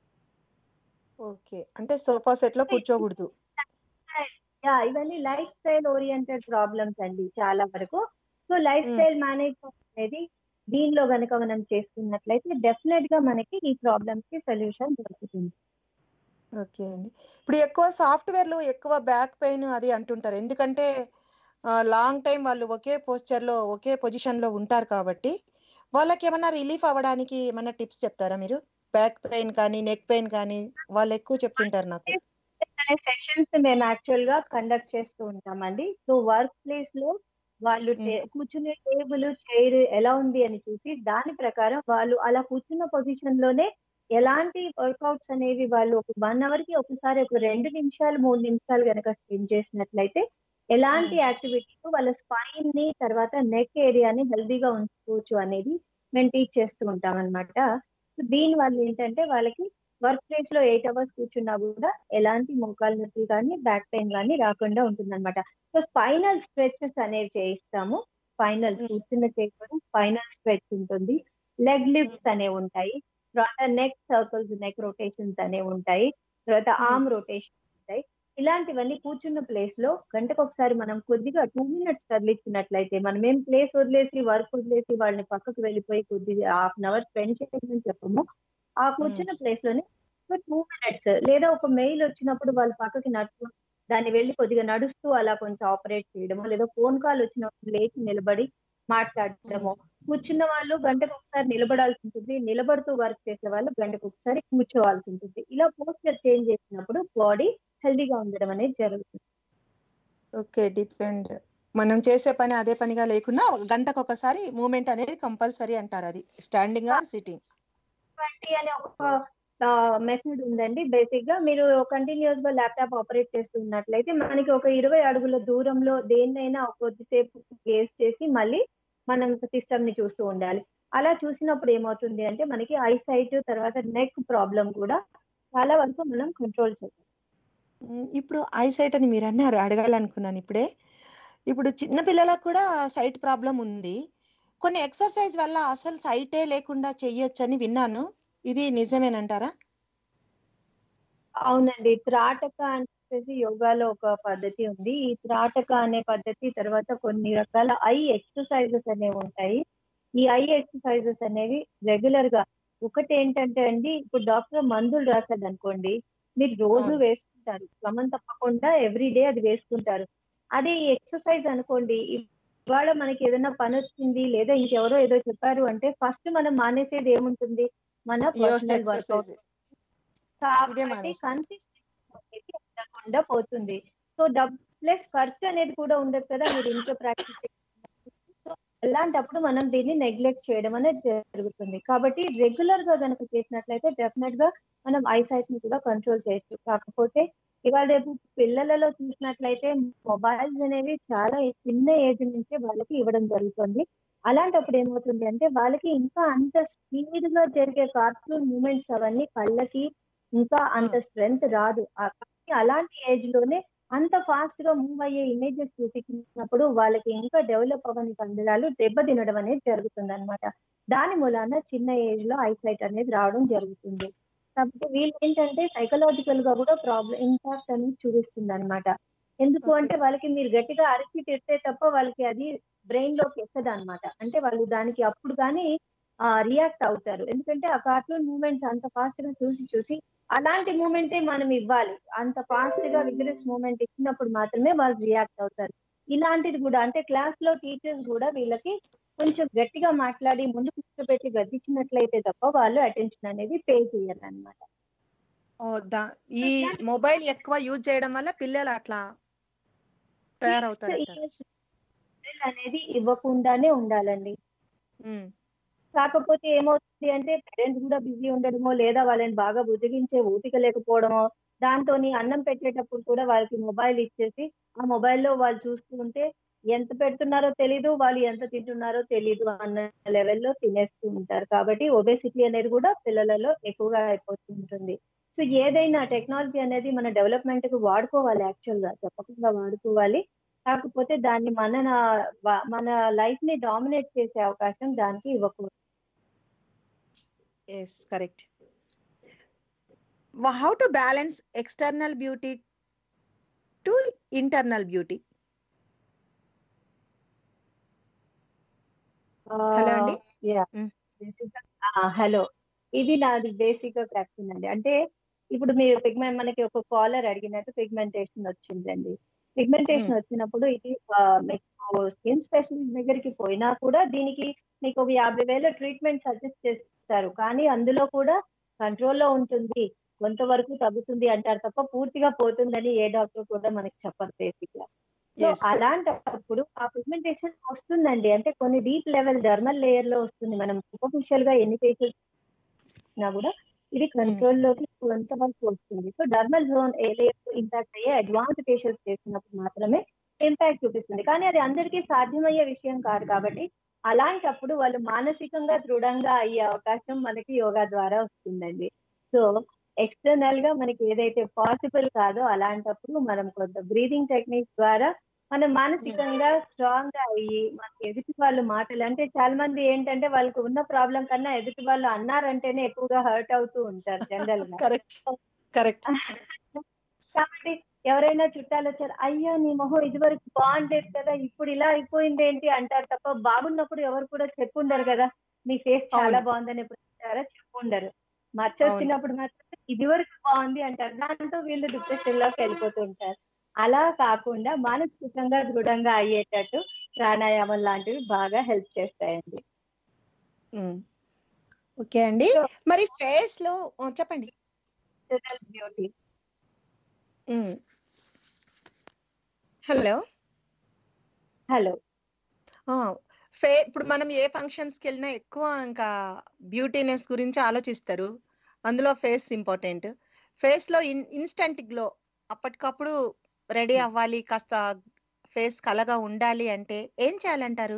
ఓకే అంటే సోఫా సెట్ లో కూర్చోకూడదు యా ఇవన్నీ లైఫ్ స్టైల్ ఓరియంటెడ్ ప్రాబ్లమ్స్ అండి చాలా వరకు so life Mm. Style management అనేది దీనిలో గనుక మనం చేసుకున్నట్లయితే డెఫినెట్ గా మనకి ఈ ప్రాబ్లమ్స్ కి సొల్యూషన్ దొరుకుతుంది ఓకే అండి ఇప్పుడు ఎక్కువ సాఫ్ట్వేర్లు ఎక్కువ బ్యాక్ పెయిన్ అది అంటుంటారు ఎందుకంటే లాంగ్ టైం వాళ్ళు ఒకే పోస్చర్ లో ఒకే పొజిషన్ లో ఉంటారు కాబట్టి వాళ్ళకి ఏమన్నా రిలీఫ్ అవ్వడానికి ఏమన్నా టిప్స్ చెప్తారా మీరు బ్యాక్ పెయిన్ కానీ నెక్ పెయిన్ కానీ వాళ్ళు ఎక్కువ చెప్తుంటారు నాకు అనే సెషన్స్ మేము యాక్చువల్ గా కండక్ట్ చేస్తూ ఉంటామండి సో వర్క్ ప్లేస్ లో వాళ్ళు టే- కూర్చునే టేబుల్ చైర్ ఎలా ఉంది అని చూసి దాని ప్రకారం వాళ్ళు అలా కూర్చున్న పొజిషన్ లోనే ఎలాంటి వర్కౌట్స్ అనేవి వాళ్ళు ఒక వన్ అవర్ కి ఒకసారి ఒక రెండు నిమిషాలు మూడు నిమిషాలు కనుక స్పెండ్ చేసినట్లయితే ఎలాంటి యాక్టివిటీస్ వాళ్ళ స్పైన్ ని తర్వాత నెక్ ఏరియాని హెల్దీగా ఉంచుకోవచ్చు అనేది మేము టీచ్ చేస్తూ ఉంటాం అనమాట దీని వల్ల ఏంటంటే వాళ్ళకి వర్క్ ప్లేస్ లో ఎయిట్ అవర్స్ కూర్చున్నా కూడా ఎలాంటి మోకాలు నొప్పి కానీ బ్యాక్ పెయిన్ కానీ రాకుండా ఉంటుంది అనమాట సో స్పైనల్ స్ట్రెచెస్ అనేవి చేయిస్తాము స్పైనల్ కూర్చున్న చేయడం స్పైనల్ స్ట్రెచ్ ఉంటుంది లెగ్ లిఫ్ట్స్ అనేవి ఉంటాయి తర్వాత నెక్ సర్కిల్స్ నెక్ రొటేషన్స్ అనేవి ఉంటాయి తర్వాత ఆర్మ్ రొటేషన్ ఉంటాయి ఇలాంటివన్నీ కూర్చున్న ప్లేస్ లో గంటకు ఒకసారి మనం కొద్దిగా టూ మినిట్స్ కదిలించినట్లయితే మనం ఏం ప్లేస్ వదిలేసి వర్క్ వదిలేసి వాళ్ళని పక్కకు వెళ్ళిపోయి కొద్దిగా హాఫ్ అన్ అవర్ స్పెండ్ చేయమని చెప్పము ఆ కూర్చున్న ప్లేస్ లోనే టూ మినిట్స్ లేదా ఒక మెయిల్ వచ్చినప్పుడు వాళ్ళు పక్కకి నడుచు దాన్ని వెళ్ళి కొద్దిగా నడుస్తూ అలా కొంచెం ఆపరేట్ చేయడమో లేదా ఫోన్ కాల్ వచ్చినప్పుడు లేచి నిలబడి మాట్లాడటము కూర్చున్న వాళ్ళు గంటకు ఒకసారి నిలబడాల్సి ఉంటుంది నిలబడుతూ వర్క్ చేసే వాళ్ళు గంటకు ఒకసారి కూర్చోవాల్సి ఉంటుంది ఇలా పోస్టర్ చేంజ్ చేసినప్పుడు బాడీ హెల్దీగా ఉండడం అనేది జరుగుతుంది ఓకే డిపెండ్ మనం చేసే పని అదే పనిగా లేకుండా గంటకు ఒకసారి మూమెంట్ అనేది కంపల్సరీ అంటారు అది స్టాండింగ్ ఆర్ సిట్టింగ్ ట్వంటీ అనే ఒక మెథడ్ ఉందండి బేసిక్ గా మీరు కంటిన్యూస్ గా ల్యాప్టాప్ ఆపరేట్ చేస్తున్నట్లయితే మనకి ఒక ఇరవై అడుగుల దూరంలో దేన్నైనా కొద్దిసేపు గేస్ చేసి మళ్ళీ మనం సిస్టమ్ ని చూస్తూ ఉండాలి అలా చూసినప్పుడు ఏమవుతుంది అంటే మనకి ఐ సైట్ తర్వాత నెక్ ప్రాబ్లం కూడా చాలా వరకు మనం కంట్రోల్ చేయాలి ఇప్పుడు ఐ సైట్ అని మీరు అన్నారు అడగాలనుకున్నాను ఇప్పుడే ఇప్పుడు చిన్న పిల్లలకు కూడా సైట్ ప్రాబ్లం ఉంది కొన్ని ఎక్సర్సైజ్ వల్ల అసలు సైటే లేకుండా చెయ్యొచ్చని విన్నాను ఇది నిజమేనంటారా అవునండి త్రాటక అని చెప్పేసి యోగాలో ఒక పద్ధతి ఉంది ఈ త్రాటక అనే పద్ధతి తర్వాత కొన్ని రకాల ఐ ఎక్సర్సైజెస్ అనేవి ఉంటాయి ఈ ఐ ఎక్సర్సైజెస్ అనేవి రెగ్యులర్ గా ఒకటి ఏంటంటే అండి ఇప్పుడు డాక్టర్ మందులు రాశాడు అనుకోండి మీరు రోజు వేసుకుంటారు క్రమం తప్పకుండా ఎవ్రీ డే అది వేసుకుంటారు అదే ఈ ఎక్సర్సైజ్ అనుకోండి ఇవాళ మనకి ఏదైనా పని వచ్చింది లేదా ఇంకెవరో ఏదో చెప్పారు అంటే ఫస్ట్ మనం మానేసేది ఏముంటుంది మన పర్సనల్ వర్కౌట్ కాబట్టి కన్సిస్టెన్సీ అనేది ఉండకుండా పోతుంది సో డబ్ ప్లస్ ఖర్చు అనేది కూడా ఉండదు కదా మీరు ఇంట్లో ప్రాక్టీస్ అలాంటప్పుడు మనం దీన్ని నెగ్లెక్ట్ చేయడం అనేది జరుగుతుంది కాబట్టి రెగ్యులర్ గా కనుక చేసినట్లయితే డెఫినెట్ గా మనం ఐసైట్ ని కూడా కంట్రోల్ చేయొచ్చు కాకపోతే ఇవాళ రేపు పిల్లలలో చూసినట్లయితే మొబైల్స్ అనేవి చాలా చిన్న ఏజ్ నుంచే వాళ్ళకి ఇవ్వడం జరుగుతుంది అలాంటప్పుడు ఏమవుతుంది అంటే వాళ్ళకి ఇంకా అంత స్పీడ్ గా జరిగే కార్టూన్ మూమెంట్స్ అవన్నీ కళ్ళకి ఇంకా అంత స్ట్రెంగ్త్ రాదు అలాంటి ఏజ్ లోనే అంత ఫాస్ట్ గా మూవ్ అయ్యే ఇమేజెస్ చూపించినప్పుడు వాళ్ళకి ఇంకా డెవలప్ అవ్వని కండరాలు దెబ్బతినడం అనేది జరుగుతుంది అనమాట దాని మూలాన చిన్న ఏజ్ లో ఐసైట్ అనేది రావడం జరుగుతుంది కాబట్టి వీళ్ళు ఏంటంటే సైకలాజికల్ గా కూడా ప్రాబ్లం ఇంపాక్ట్ అనేది చూపిస్తుంది అనమాట ఎందుకు అంటే వాళ్ళకి మీరు గట్టిగా అరిచి తిడితే తప్ప వాళ్ళకి అది బ్రెయిన్ లోకి ఎక్కదు అనమాట అంటే వాళ్ళు దానికి అప్పుడు కానీ రియాక్ట్ అవుతారు ఎందుకంటే ఆ కార్టూన్ మూమెంట్స్ అంత ఫాస్ట్ గా చూసి చూసి అలాంటి మూమెంటే మనం ఇవ్వాలి అంత ఫాస్ట్ గా విగ్రెస్ మూమెంట్ ఇచ్చినప్పుడు మాత్రమే వాళ్ళు రియాక్ట్ అవుతారు ఇలాంటిది కూడా అంటే క్లాస్ లో టీచర్స్ కూడా వీళ్ళకి కొంచెం గట్టిగా మాట్లాడి ముందు కూర్చోబెట్టి గద్దించినట్లయితే తప్ప వాళ్ళు అటెన్షన్ అనేది పే చేయరు అనమాట ఈ మొబైల్ ఎక్కువ యూజ్ చేయడం వల్ల పిల్లలు అట్లా తయారవుతారు అనేది ఇవ్వకుండానే ఉండాలండి కాకపోతే ఏమవుతుంది అంటే పేరెంట్స్ కూడా బిజీ ఉండడమో లేదా వాళ్ళని బాగా బుజ్జగించే ఓపిక లేకపోవడమో దాంతో అన్నం పెట్టేటప్పుడు కూడా వాళ్ళకి మొబైల్ ఇచ్చేసి ఆ మొబైల్లో వాళ్ళు చూస్తూ ఉంటే ఎంత పెడుతున్నారో తెలీదు వాళ్ళు ఎంత తింటున్నారో తెలీదు అన్న లెవెల్లో తినేస్తూ ఉంటారు కాబట్టి ఒబేసిటీ అనేది కూడా పిల్లలలో ఎక్కువగా అయిపోతూ ఉంటుంది సో ఏదైనా టెక్నాలజీ అనేది మన డెవలప్మెంట్ కు వాడుకోవాలి యాక్చువల్ గా తప్పకుండా వాడుకోవాలి కాకపోతే దాన్ని మన మన లైఫ్ ని డామినేట్ చేసే అవకాశం దానికి ఇవ్వకూడదు yes correct how to balance external beauty to internal beauty hello అండి హలో ఇది నాది బేసిక్ గా క్వశ్చన్ అండి అంటే ఇప్పుడు మీరు పిగ్మెంట్ మనకి ఒక కాలర్ అడిగినట్టు పిగ్మెంటేషన్ వచ్చిందండి పిగ్మెంటేషన్ వచ్చినప్పుడు ఇది మీకు స్కిన్ స్పెషలిస్ట్ దగ్గరికి పోయినా కూడా దీనికి మీకు ఒక యాభై వేల ట్రీట్మెంట్ సజెస్ట్ చేస్తారు కానీ అందులో కూడా కంట్రోల్లో ఉంటుంది కొంతవరకు తగ్గుతుంది అంటారు తప్ప పూర్తిగా పోతుందని ఏ డాక్టర్ కూడా మనకి చెప్పరు బేసిక్ గా సో అలాంటప్పుడు ఆ పిగ్మెంటేషన్ వస్తుందండి అంటే కొన్ని డీప్ లెవెల్ డర్మల్ లేయర్ లో వస్తుంది మనం సూపర్ఫిషియల్ గా ఎన్ని ఫేషియల్ కూడా ఇది కంట్రోల్ లోకి కొంతవరకు వస్తుంది సో డర్మల్ జోన్ ఏ లేయర్ ఇంపాక్ట్ అయ్యే అడ్వాన్స్ ఫేషియల్స్ చేసినప్పుడు మాత్రమే ఇంపాక్ట్ చూపిస్తుంది కానీ అది అందరికీ సాధ్యమయ్యే విషయం కాదు కాబట్టి అలాంటప్పుడు వాళ్ళు మానసికంగా దృఢంగా అయ్యే అవకాశం మనకి యోగా ద్వారా వస్తుందండి సో ఎక్స్టర్నల్ గా మనకి ఏదైతే పాసిబుల్ కాదో అలాంటప్పుడు మనం కొంత బ్రీదింగ్ టెక్నిక్ ద్వారా మనం మానసికంగా స్ట్రాంగ్ గా అయ్యి మన ఎదుటి వాళ్ళు మాటలు అంటే చాలా మంది ఏంటంటే వాళ్ళకి ఉన్న ప్రాబ్లం కన్నా ఎదుటి వాళ్ళు అన్నారంటేనే ఎక్కువగా హర్ట్ అవుతూ ఉంటారు జనరల్ గా కరెక్ట్ కరెక్ట్ కాబట్టి ఎవరైనా చుట్టాలు వచ్చారు అయ్యో నీ మొహం ఇదివరకు బాగుండేది కదా ఇప్పుడు ఇలా అయిపోయింది ఏంటి అంటారు తప్ప బాగున్నప్పుడు ఎవరు కూడా చెప్పుండరు కదా నీ ఫేస్ చాలా అవును. బాగుందని ఎప్పుడు అంటారా చెప్పుండరు మచ్చ అవును. వచ్చినప్పుడు మాత్రం ఇది వరకు బాగుంది అంటారు దాంతో వీళ్ళు డిప్రెషన్ లోకి వెళ్ళిపోతూ ఉంటారు అలా కాకుండా మానసికంగా దృఢంగా అయ్యేటట్టు ప్రాణాయామం లాంటివి బాగా హెల్ప్ చేస్తాయండి ఓకే అండి మరి ఫేస్ లో ఆ, చెప్పండి బ్యూటీ హలో హలో ఫే ఇప్పుడు మనం ఏ ఫంక్షన్స్ కి వెళ్ళినా ఎక్కువ ఇంకా బ్యూటీనెస్ గురించి ఆలోచిస్తారు అందులో ఫేస్ ఇంపార్టెంట్ ఫేస్ లో ఇన్స్టంట్ గ్లో అప్పటికప్పుడు రెడీ అవ్వాలి కాస్త ఫేస్ కలగా ఉండాలి అంటే ఏం చేయాలంటారు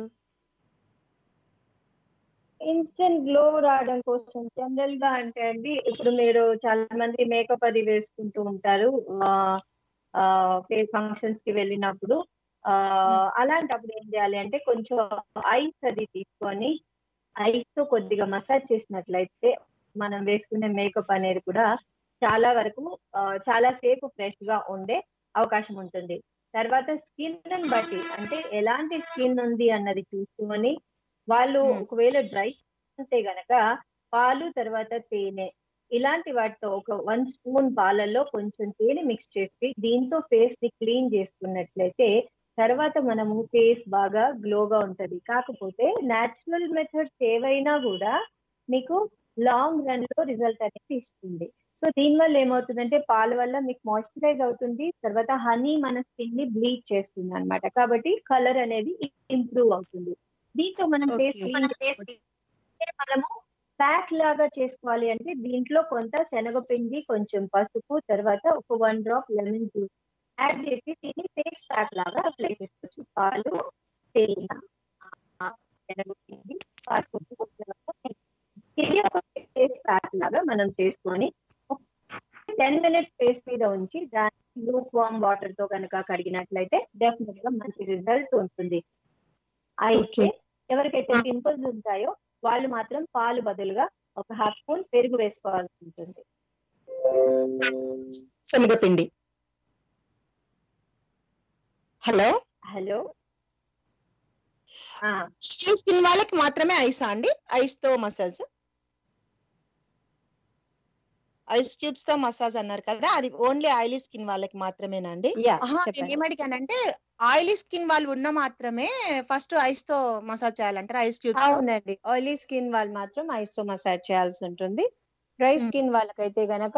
ఇన్స్టెంట్ గ్లో రావడం కోసం జనరల్ గా అంటే అండి ఇప్పుడు మీరు చాలా మంది మేకప్ అది వేసుకుంటూ ఉంటారు ఫంక్షన్స్ కి వెళ్ళినప్పుడు ఆ అలాంటప్పుడు ఏం చేయాలి అంటే కొంచెం ఐస్ అది తీసుకొని ఐస్ తో కొద్దిగా మసాజ్ చేసినట్లయితే మనం వేసుకునే మేకప్ అనేది కూడా చాలా వరకు ఆ, చాలా సేపు ఫ్రెష్ గా ఉండే అవకాశం ఉంటుంది తర్వాత స్కిన్ బట్టి అంటే ఎలాంటి స్కిన్ ఉంది అన్నది చూసుకొని వాళ్ళు Hmm. ఒకవేళ డ్రై ఉంటే గనక పాలు తర్వాత తేనె ఇలాంటి వాటితో ఒక వన్ స్పూన్ పాలల్లో కొంచెం తేనె మిక్స్ చేసి దీంతో ఫేస్ ని క్లీన్ చేసుకున్నట్లయితే తర్వాత మనము ఫేస్ బాగా గ్లోగా ఉంటది కాకపోతే నాచురల్ మెథడ్స్ ఏవైనా కూడా మీకు లాంగ్ రన్ లో రిజల్ట్ అనేది ఇస్తుంది సో దీని వల్ల ఏమవుతుందంటే పాల వల్ల మీకు మాయిశ్చరైజ్ అవుతుంది తర్వాత హనీ మన స్కిన్ ని బ్లీచ్ చేస్తుంది అన్నమాట కాబట్టి కలర్ అనేది ఇంప్రూవ్ అవుతుంది దీంతో మనం ఫేస్ Okay. క్లీన్ మనము ప్యాక్ లాగా చేసుకోవాలి అంటే దీంట్లో కొంత శనగపిండి కొంచెం పసుపు తర్వాత ఒక one drop lemon juice add చేసి దీన్ని ఫేస్ ప్యాక్ లాగా అప్లై చేసుకోవచ్చు పాలు తేనె ఆ, శనగపిండి పసుపు కొంచెం ఇది ఒక ఫేస్ ప్యాక్ లాగా మనం చేసుకొని టెన్ మినిట్స్ ఫేస్ మీద ఉంచి దాన్ని లూక్ వామ్ వాటర్ తో కనుక కడిగినట్లయితే డెఫినెట్ గా మంచి రిజల్ట్ ఉంటుంది అయితే ఎవరికైతే పింపుల్స్ ఉంటాయో వాళ్ళు మాత్రం పాలు బదులుగా ఒక హాఫ్ స్పూన్ పెరుగు వేసుకోవాల్సి ఉంటుంది శనగపిండి హలో హలో ఆ, స్కిన్ వాళ్ళకి మాత్రమే ఐసా అండి ఐస్ తో మసాజ్ ఐస్ ట్యూబ్స్ తో మసాజ్ అన్నారు కదా అది ఓన్లీ ఆయిలీ స్కిన్ వాళ్ళకి మాత్రమేనా అండి యా ఆహా, నేను చెప్పండి ఏమడిగానంటే ఆయిలీ స్కిన్ వాళ్ళు ఉన్న మాత్రమే ఫస్ట్ ఐస్ తో మసాజ్ చేయాలంటారు ఐస్ ట్యూబ్స్ తో అవునండి ఆయిలీ స్కిన్ వాళ్ళు మాత్రం ఐస్ తో మసాజ్ చేయాల్సి ఉంటుంది డ్రై మ్మ్. స్కిన్ వాళ్ళకైతే గనక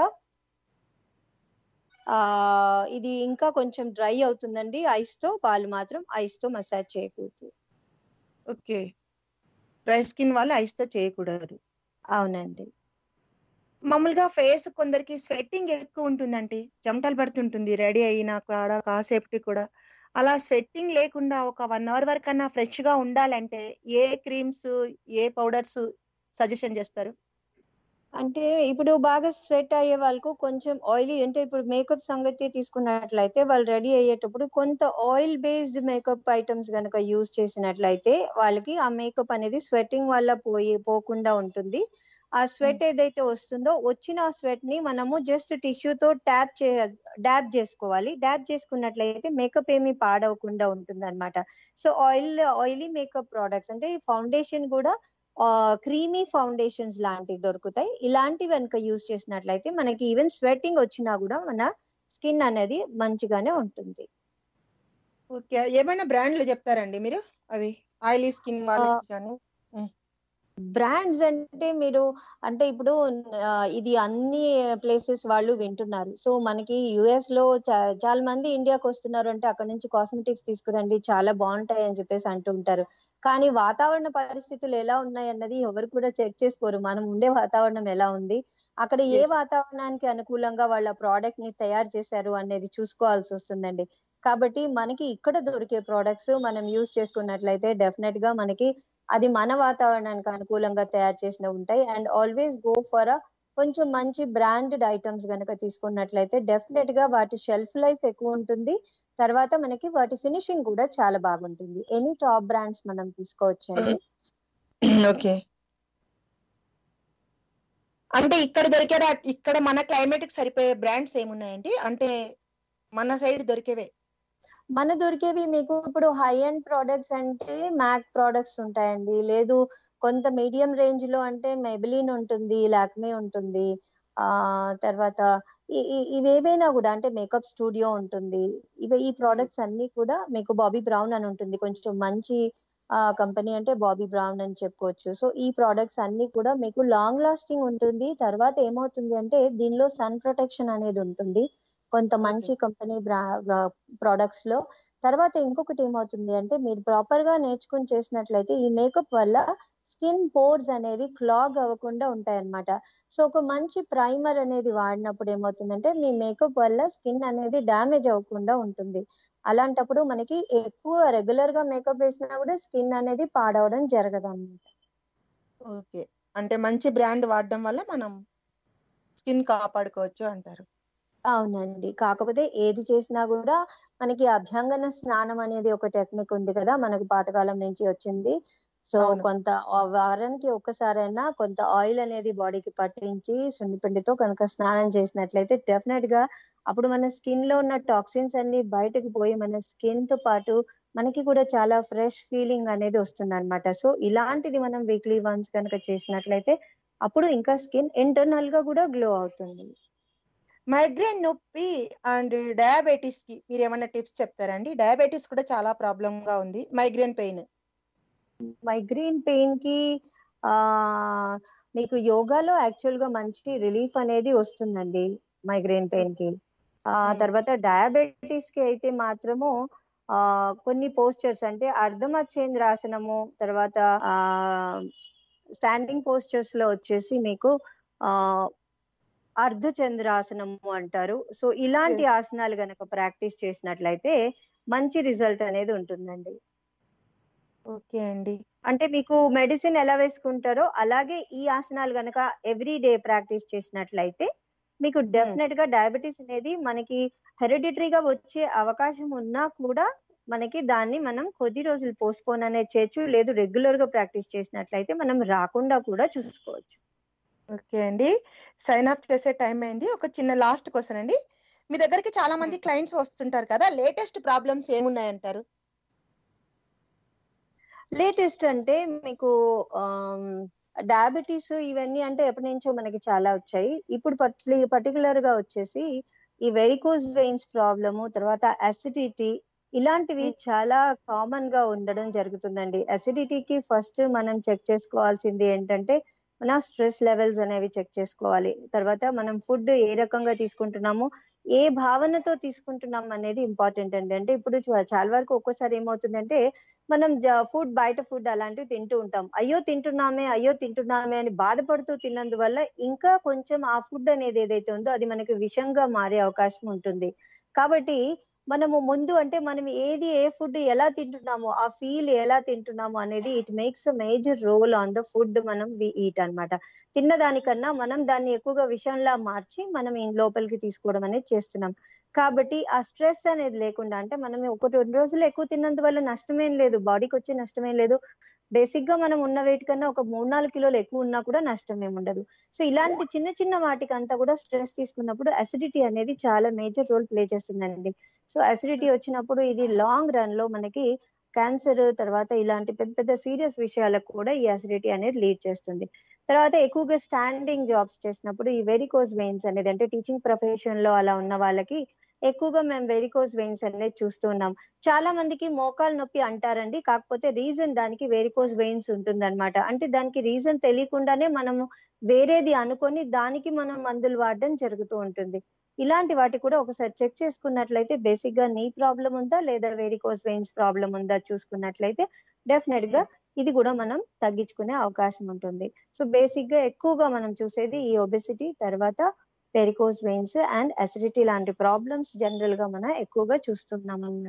ఆ ఇది ఇంకా కొంచెం డ్రై అవుతుందండి ఐస్ తో వాళ్ళు మాత్రం ఐస్ తో మసాజ్ చేయకూడదు ఓకే డ్రై స్కిన్ వాళ్ళు ఐస్ తో చేయకూడదు అవునండి మామూలుగా ఫేస్ కొందరికి స్వెట్టింగ్ ఎక్కువ ఉంటుందండి చెమటలు పడుతుంటుంది రెడీ అయినా కూడా కాసేపటి కూడా అలా స్వెట్టింగ్ లేకుండా ఒక వన్ అవర్ వరకన్నా ఫ్రెష్ గా ఉండాలంటే ఏ క్రీమ్స్ ఏ పౌడర్స్ సజెషన్ చేస్తారు అంటే ఇప్పుడు బాగా స్వెట్ అయ్యే వాళ్ళకు కొంచెం ఆయిలీ అంటే ఇప్పుడు మేకప్ సంగతి తీసుకున్నట్లయితే వాళ్ళు రెడీ అయ్యేటప్పుడు కొంత ఆయిల్ బేస్డ్ మేకప్ ఐటమ్స్ గనక యూజ్ చేసినట్లయితే వాళ్ళకి ఆ మేకప్ అనేది స్వెట్టింగ్ వల్ల పోయి పోకుండా ఉంటుంది ఆ స్వెట్ ఏదైతే వస్తుందో వచ్చిన ఆ స్వెట్ ని మనము జస్ట్ టిష్యూతో ట్యాప్ చే డాబ్ చేసుకోవాలి డాబ్ చేసుకున్నట్లయితే మేకప్ ఏమీ పాడవకుండా ఉంటుంది అనమాట so oil oily makeup products అంటే ఫౌండేషన్ కూడా క్రీమీ ఫౌండేషన్స్ లాంటివి దొరుకుతాయి ఇలాంటివి కనుక యూజ్ చేసినట్లయితే మనకి ఈవెన్ స్వెట్టింగ్ వచ్చినా కూడా మన స్కిన్ అనేది మంచిగానే ఉంటుంది ఓకే ఏమైనా బ్రాండ్లు చెప్తారండి మీరు అవి ఆయిలీ స్కిన్ వాళ్ళకి కానీ బ్రాండ్స్ అంటే మీరు అంటే ఇప్పుడు ఆ, ఇది అన్ని ప్లేసెస్ వాళ్ళు వింటున్నారు సో మనకి యుఎస్ లో చా- చాలా మంది ఇండియాకి వస్తున్నారు అంటే అక్కడ నుంచి కాస్మెటిక్స్ తీసుకురండి చాలా బాగుంటాయి అని చెప్పేసి అంటూ ఉంటారు కానీ వాతావరణ పరిస్థితులు ఎలా ఉన్నాయి అన్నది ఎవరు కూడా చెక్ చేసుకోరు మనం ఉండే వాతావరణం ఎలా ఉంది అక్కడ ఏ Yes. వాతావరణానికి అనుకూలంగా వాళ్ళ ప్రోడక్ట్ ని తయారు చేశారు అనేది చూసుకోవాల్సి వస్తుందండి కాబట్టి మనకి ఇక్కడ దొరికే ప్రోడక్ట్స్ మనం యూజ్ చేసుకున్నట్లయితే డెఫినెట్ గా మనకి అది మన వాతావరణానికి అనుకూలంగా తయారు చేసినవి ఉంటాయి and always go for a కొంచెం మంచి బ్రాండెడ్ ఐటమ్స్ గనక తీసుకున్నట్లయితే డెఫినెట్ గా వాటి షెల్ఫ్ లైఫ్ ఎక్కువ ఉంటుంది తర్వాత మనకి వాటి ఫినిషింగ్ కూడా చాలా బాగుంటుంది ఎనీ టాప్ బ్రాండ్స్ మనం తీసుకోవచ్చండి ఓకే అంటే ఇక్కడ దొరికే ఇక్కడ మన క్లైమేట్ కి సరిపోయే బ్రాండ్స్ ఏమున్నాయండి అంటే మన సైడ్ దొరికేవే మన దొరికేవి మీకు ఇప్పుడు హై ఎండ్ ప్రోడక్ట్స్ అంటే మ్యాక్ ప్రోడక్ట్స్ ఉంటాయండి లేదు కొంత మీడియం రేంజ్ లో అంటే మెబిలిన్ ఉంటుంది లాక్మే ఉంటుంది ఆ తర్వాత ఈ- ఈ- ఇవేవైనా కూడా అంటే మేకప్ స్టూడియో ఉంటుంది ఇవి ఈ ప్రోడక్ట్స్ అన్ని కూడా మీకు బాబీ బ్రౌన్ అని ఉంటుంది కొంచెం మంచి ఆ కంపెనీ అంటే బాబీ బ్రౌన్ అని చెప్పుకోవచ్చు సో ఈ ప్రోడక్ట్స్ అన్ని కూడా మీకు లాంగ్ లాస్టింగ్ ఉంటుంది తర్వాత ఏమవుతుంది అంటే దీనిలో సన్ ప్రొటెక్షన్ అనేది ఉంటుంది కొంత మంచి కంపెనీ ప్రోడక్ట్స్ లో తర్వాత ఇంకొకటి ఏమవుతుంది అంటే మీరు ప్రాపర్ గా నేర్చుకుని చేసినట్లయితే ఈ మేకప్ వల్ల స్కిన్ పోర్స్ అనేవి క్లాగ్ అవ్వకుండా ఉంటాయి అన్నమాట సో ఒక మంచి ప్రైమర్ అనేది వాడినప్పుడు ఏమవుతుందంటే మీ మేకప్ వల్ల స్కిన్ అనేది డ్యామేజ్ అవ్వకుండా ఉంటుంది అలాంటప్పుడు మనకి ఎక్కువ రెగ్యులర్ గా మేకప్ వేసినా కూడా స్కిన్ అనేది పాడవడం జరగదు అన్నమాట ఓకే అంటే మంచి బ్రాండ్ వాడడం వల్ల మనం స్కిన్ కాపాడుకోవచ్చు అంటారు అవునండి కాకపోతే ఏది చేసినా కూడా మనకి అభ్యంగన స్నానం అనేది ఒక టెక్నిక్ ఉంది కదా మనకు పాతకాలం నుంచి వచ్చింది సో అవును. కొంత ఆ వారానికి ఒక్కసారైనా కొంత ఆయిల్ అనేది బాడీకి పట్టించి సున్నిపిండితో కనుక స్నానం చేసినట్లయితే డెఫినెట్ గా అప్పుడు మన స్కిన్ లో ఉన్న టాక్సిన్స్ అన్ని బయటకు పోయి మన స్కిన్ తో పాటు మనకి కూడా చాలా ఫ్రెష్ ఫీలింగ్ అనేది వస్తుంది అనమాట సో ఇలాంటిది మనం వీక్లీ వన్స్ కనుక చేసినట్లయితే అప్పుడు ఇంకా స్కిన్ ఇంటర్నల్ గా కూడా గ్లో అవుతుంది మైగ్రేన్ నొప్పి అండ్ డయాబెటీస్ కి మీరు ఏమైనా టిప్స్ చెప్తారండి డయాబెటీస్ కూడా చాలా ప్రాబ్లం గా ఉంది మైగ్రేన్ పెయిన్ మైగ్రేన్ పెయిన్ కి ఆ మీకు యోగాలో యాక్చువల్ గా మంచి రిలీఫ్ అనేది వస్తుందండి మైగ్రేన్ పెయిన్ కి ఆ Hmm. తర్వాత డయాబెటీస్ కి అయితే మాత్రము ఆ కొన్ని పోస్చర్స్ అంటే అర్ధమచ్చేంద్రాసనము తర్వాత ఆ స్టాండింగ్ పోస్చర్స్ లో వచ్చేసి మీకు ఆ అర్ధచంద్రాసనము అంటారు సో ఇలాంటి ఆసనాలు గనక ప్రాక్టీస్ చేసినట్లయితే మంచి రిజల్ట్ అనేది ఉంటుందండి ఓకే అండి అంటే మీకు మెడిసిన్ ఎలా వేసుకుంటారో అలాగే ఈ ఆసనాలు గనక ఎవ్రీ డే ప్రాక్టీస్ చేసినట్లయితే మీకు డెఫినెట్ గా డయాబెటీస్ అనేది మనకి హెరిడిటరీగా వచ్చే అవకాశం ఉన్నా కూడా మనకి దాన్ని మనం కొద్ది రోజులు పోస్ట్పోన్ అనేది చేయొచ్చు లేదు రెగ్యులర్ గా ప్రాక్టీస్ చేసినట్లయితే మనం రాకుండా కూడా చూసుకోవచ్చు ఓకే అండి సైన్ అప్ చేసే టైం అయింది ఒక చిన్న లాస్ట్ క్వశ్చన్ అండి మీ దగ్గరికి చాలా మంది క్లయింట్స్ వస్తుంటారు కదా లేటెస్ట్ ప్రాబ్లమ్స్ ఏమున్నాయంటారు లేటెస్ట్ అంటే మీకు డయాబెటీస్ ఇవన్నీ అంటే ఎప్పటి నుంచో మనకి చాలా వచ్చాయి ఇప్పుడు పర్టికులర్ గా వచ్చేసి ఈ వెరికోజ్ వెయిన్స్ ప్రాబ్లము తర్వాత అసిడిటీ ఇలాంటివి చాలా కామన్ గా ఉండడం జరుగుతుందండి అసిడిటీకి ఫస్ట్ మనం చెక్ చేసుకోవాల్సింది ఏంటంటే మన స్ట్రెస్ లెవెల్స్ అనేవి చెక్ చేసుకోవాలి తర్వాత మనం ఫుడ్ ఏ రకంగా తీసుకుంటున్నాము ఏ భావనతో తీసుకుంటున్నాం అనేది ఇంపార్టెంట్ అండి అంటే ఇప్పుడు చా- చాలా వరకు ఒక్కోసారి ఏమవుతుందంటే మనం ఫుడ్ బయట ఫుడ్ అలాంటివి తింటూ ఉంటాం అయ్యో తింటున్నామే అయ్యో తింటున్నామే అని బాధపడుతూ తిన్నందువల్ల ఇంకా కొంచెం ఆ ఫుడ్ అనేది ఏదైతే ఉందో అది మనకి విషంగా మారే అవకాశం ఉంటుంది కాబట్టి మనము ముందు అంటే మనం ఏది ఏ ఫుడ్ ఎలా తింటున్నామో ఆ ఫీల్ ఎలా తింటున్నామో అనేది it makes major role on the food మనం వి ఈట్ అన్నమాట తిన్న దానికన్నా మనం దాన్ని ఎక్కువగా విషంలా మార్చి మనం ఈ లోపలికి తీసుకోవడం అనేది చేస్తున్నాం కాబట్టి ఆ స్ట్రెస్ అనేది లేకుండా అంటే మనం ఒక రెండు రోజులు ఎక్కువ తిన్నందువల్ల నష్టమేం లేదు బాడీకి వచ్చే నష్టమేం లేదు బేసిక్ గా మనం ఉన్న వెయిట్ కన్నా ఒక మూడు నాలుగు కిలోలు ఎక్కువ ఉన్నా కూడా నష్టం ఏమి ఉండదు సో ఇలాంటి చిన్న చిన్న వాటికి అంతా కూడా స్ట్రెస్ తీసుకున్నప్పుడు అసిడిటీ అనేది చాలా మేజర్ రోల్ ప్లే చేస్తుందండి సో అసిడిటీ వచ్చినప్పుడు ఇది లాంగ్ రన్ లో మనకి క్యాన్సర్ తర్వాత ఇలాంటి పెద్ద పెద్ద సీరియస్ విషయాలకు కూడా ఈ అసిడిటీ అనేది లీడ్ చేస్తుంది తర్వాత ఎక్కువగా స్టాండింగ్ జాబ్స్ చేసినప్పుడు ఈ వెరికోజ్ వెయిన్స్ అనేది అంటే టీచింగ్ ప్రొఫెషన్ లో అలా ఉన్న వాళ్ళకి ఎక్కువగా మేము వెరికోజ్ వెయిన్స్ అనేది చూస్తూ ఉన్నాం చాలా మందికి మోకాలు నొప్పి అంటారండి కాకపోతే రీజన్ దానికి వెరికోజ్ వెయిన్స్ ఉంటుందన్నమాట అంటే దానికి రీజన్ తెలియకుండానే మనము వేరేది అనుకొని దానికి మనం మందులు వాడడం జరుగుతూ ఉంటుంది ఇలాంటి వాటి కూడా ఒకసారి చెక్ చేసుకున్నట్లయితే బేసిక్ గా నీ ప్రాబ్లం ఉందా లేదా వెరికోజ్ వెయిన్స్ ప్రాబ్లం ఉందా చూసుకున్నట్లయితే డెఫినెట్ గా ఇది కూడా మనం తగ్గించుకునే అవకాశం ఉంటుంది సో బేసిక్ గా ఎక్కువగా మనం చూసేది ఈ ఒబెసిటీ తర్వాత వెరికోజ్ వెయిన్స్ అండ్ అసిడిటీ లాంటి ప్రాబ్లమ్స్ జనరల్ గా మనం ఎక్కువగా చూస్తున్నాం అన్నమాట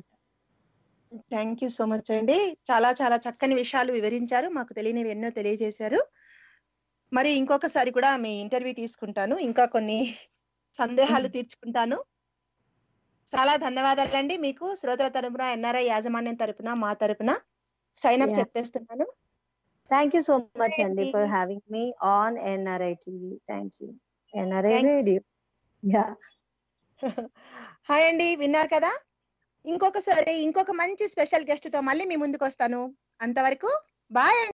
థ్యాంక్ యూ సో మచ్ అండి చాలా చాలా చక్కని విషయాలు వివరించారు మాకు తెలియనివి ఎన్నో తెలియజేశారు మరి ఇంకొకసారి కూడా మీ ఇంటర్వ్యూ తీసుకుంటాను ఇంకా కొన్ని సందేహాలు తీర్చుకుంటాను చాలా ధన్యవాదాలండి మీకు శ్రోతల తరపున ఎన్ఆర్ఐ యాజమాన్యం తరపున మా తరపున సైన్ అప్ Yeah. చెప్పేస్తున్నాను థ్యాంక్ యూ సో మచ్ అండి Thank ఫర్ you. హ్యావింగ్ మీ on NRI TV thank you NRI Thanks. Radio యా హాయ్ అండి విన్నారు కదా ఇంకొకసారి ఇంకొక మంచి స్పెషల్ గెస్ట్ తో మళ్ళీ మీ ముందుకు వస్తాను అంతవరకు బాయ్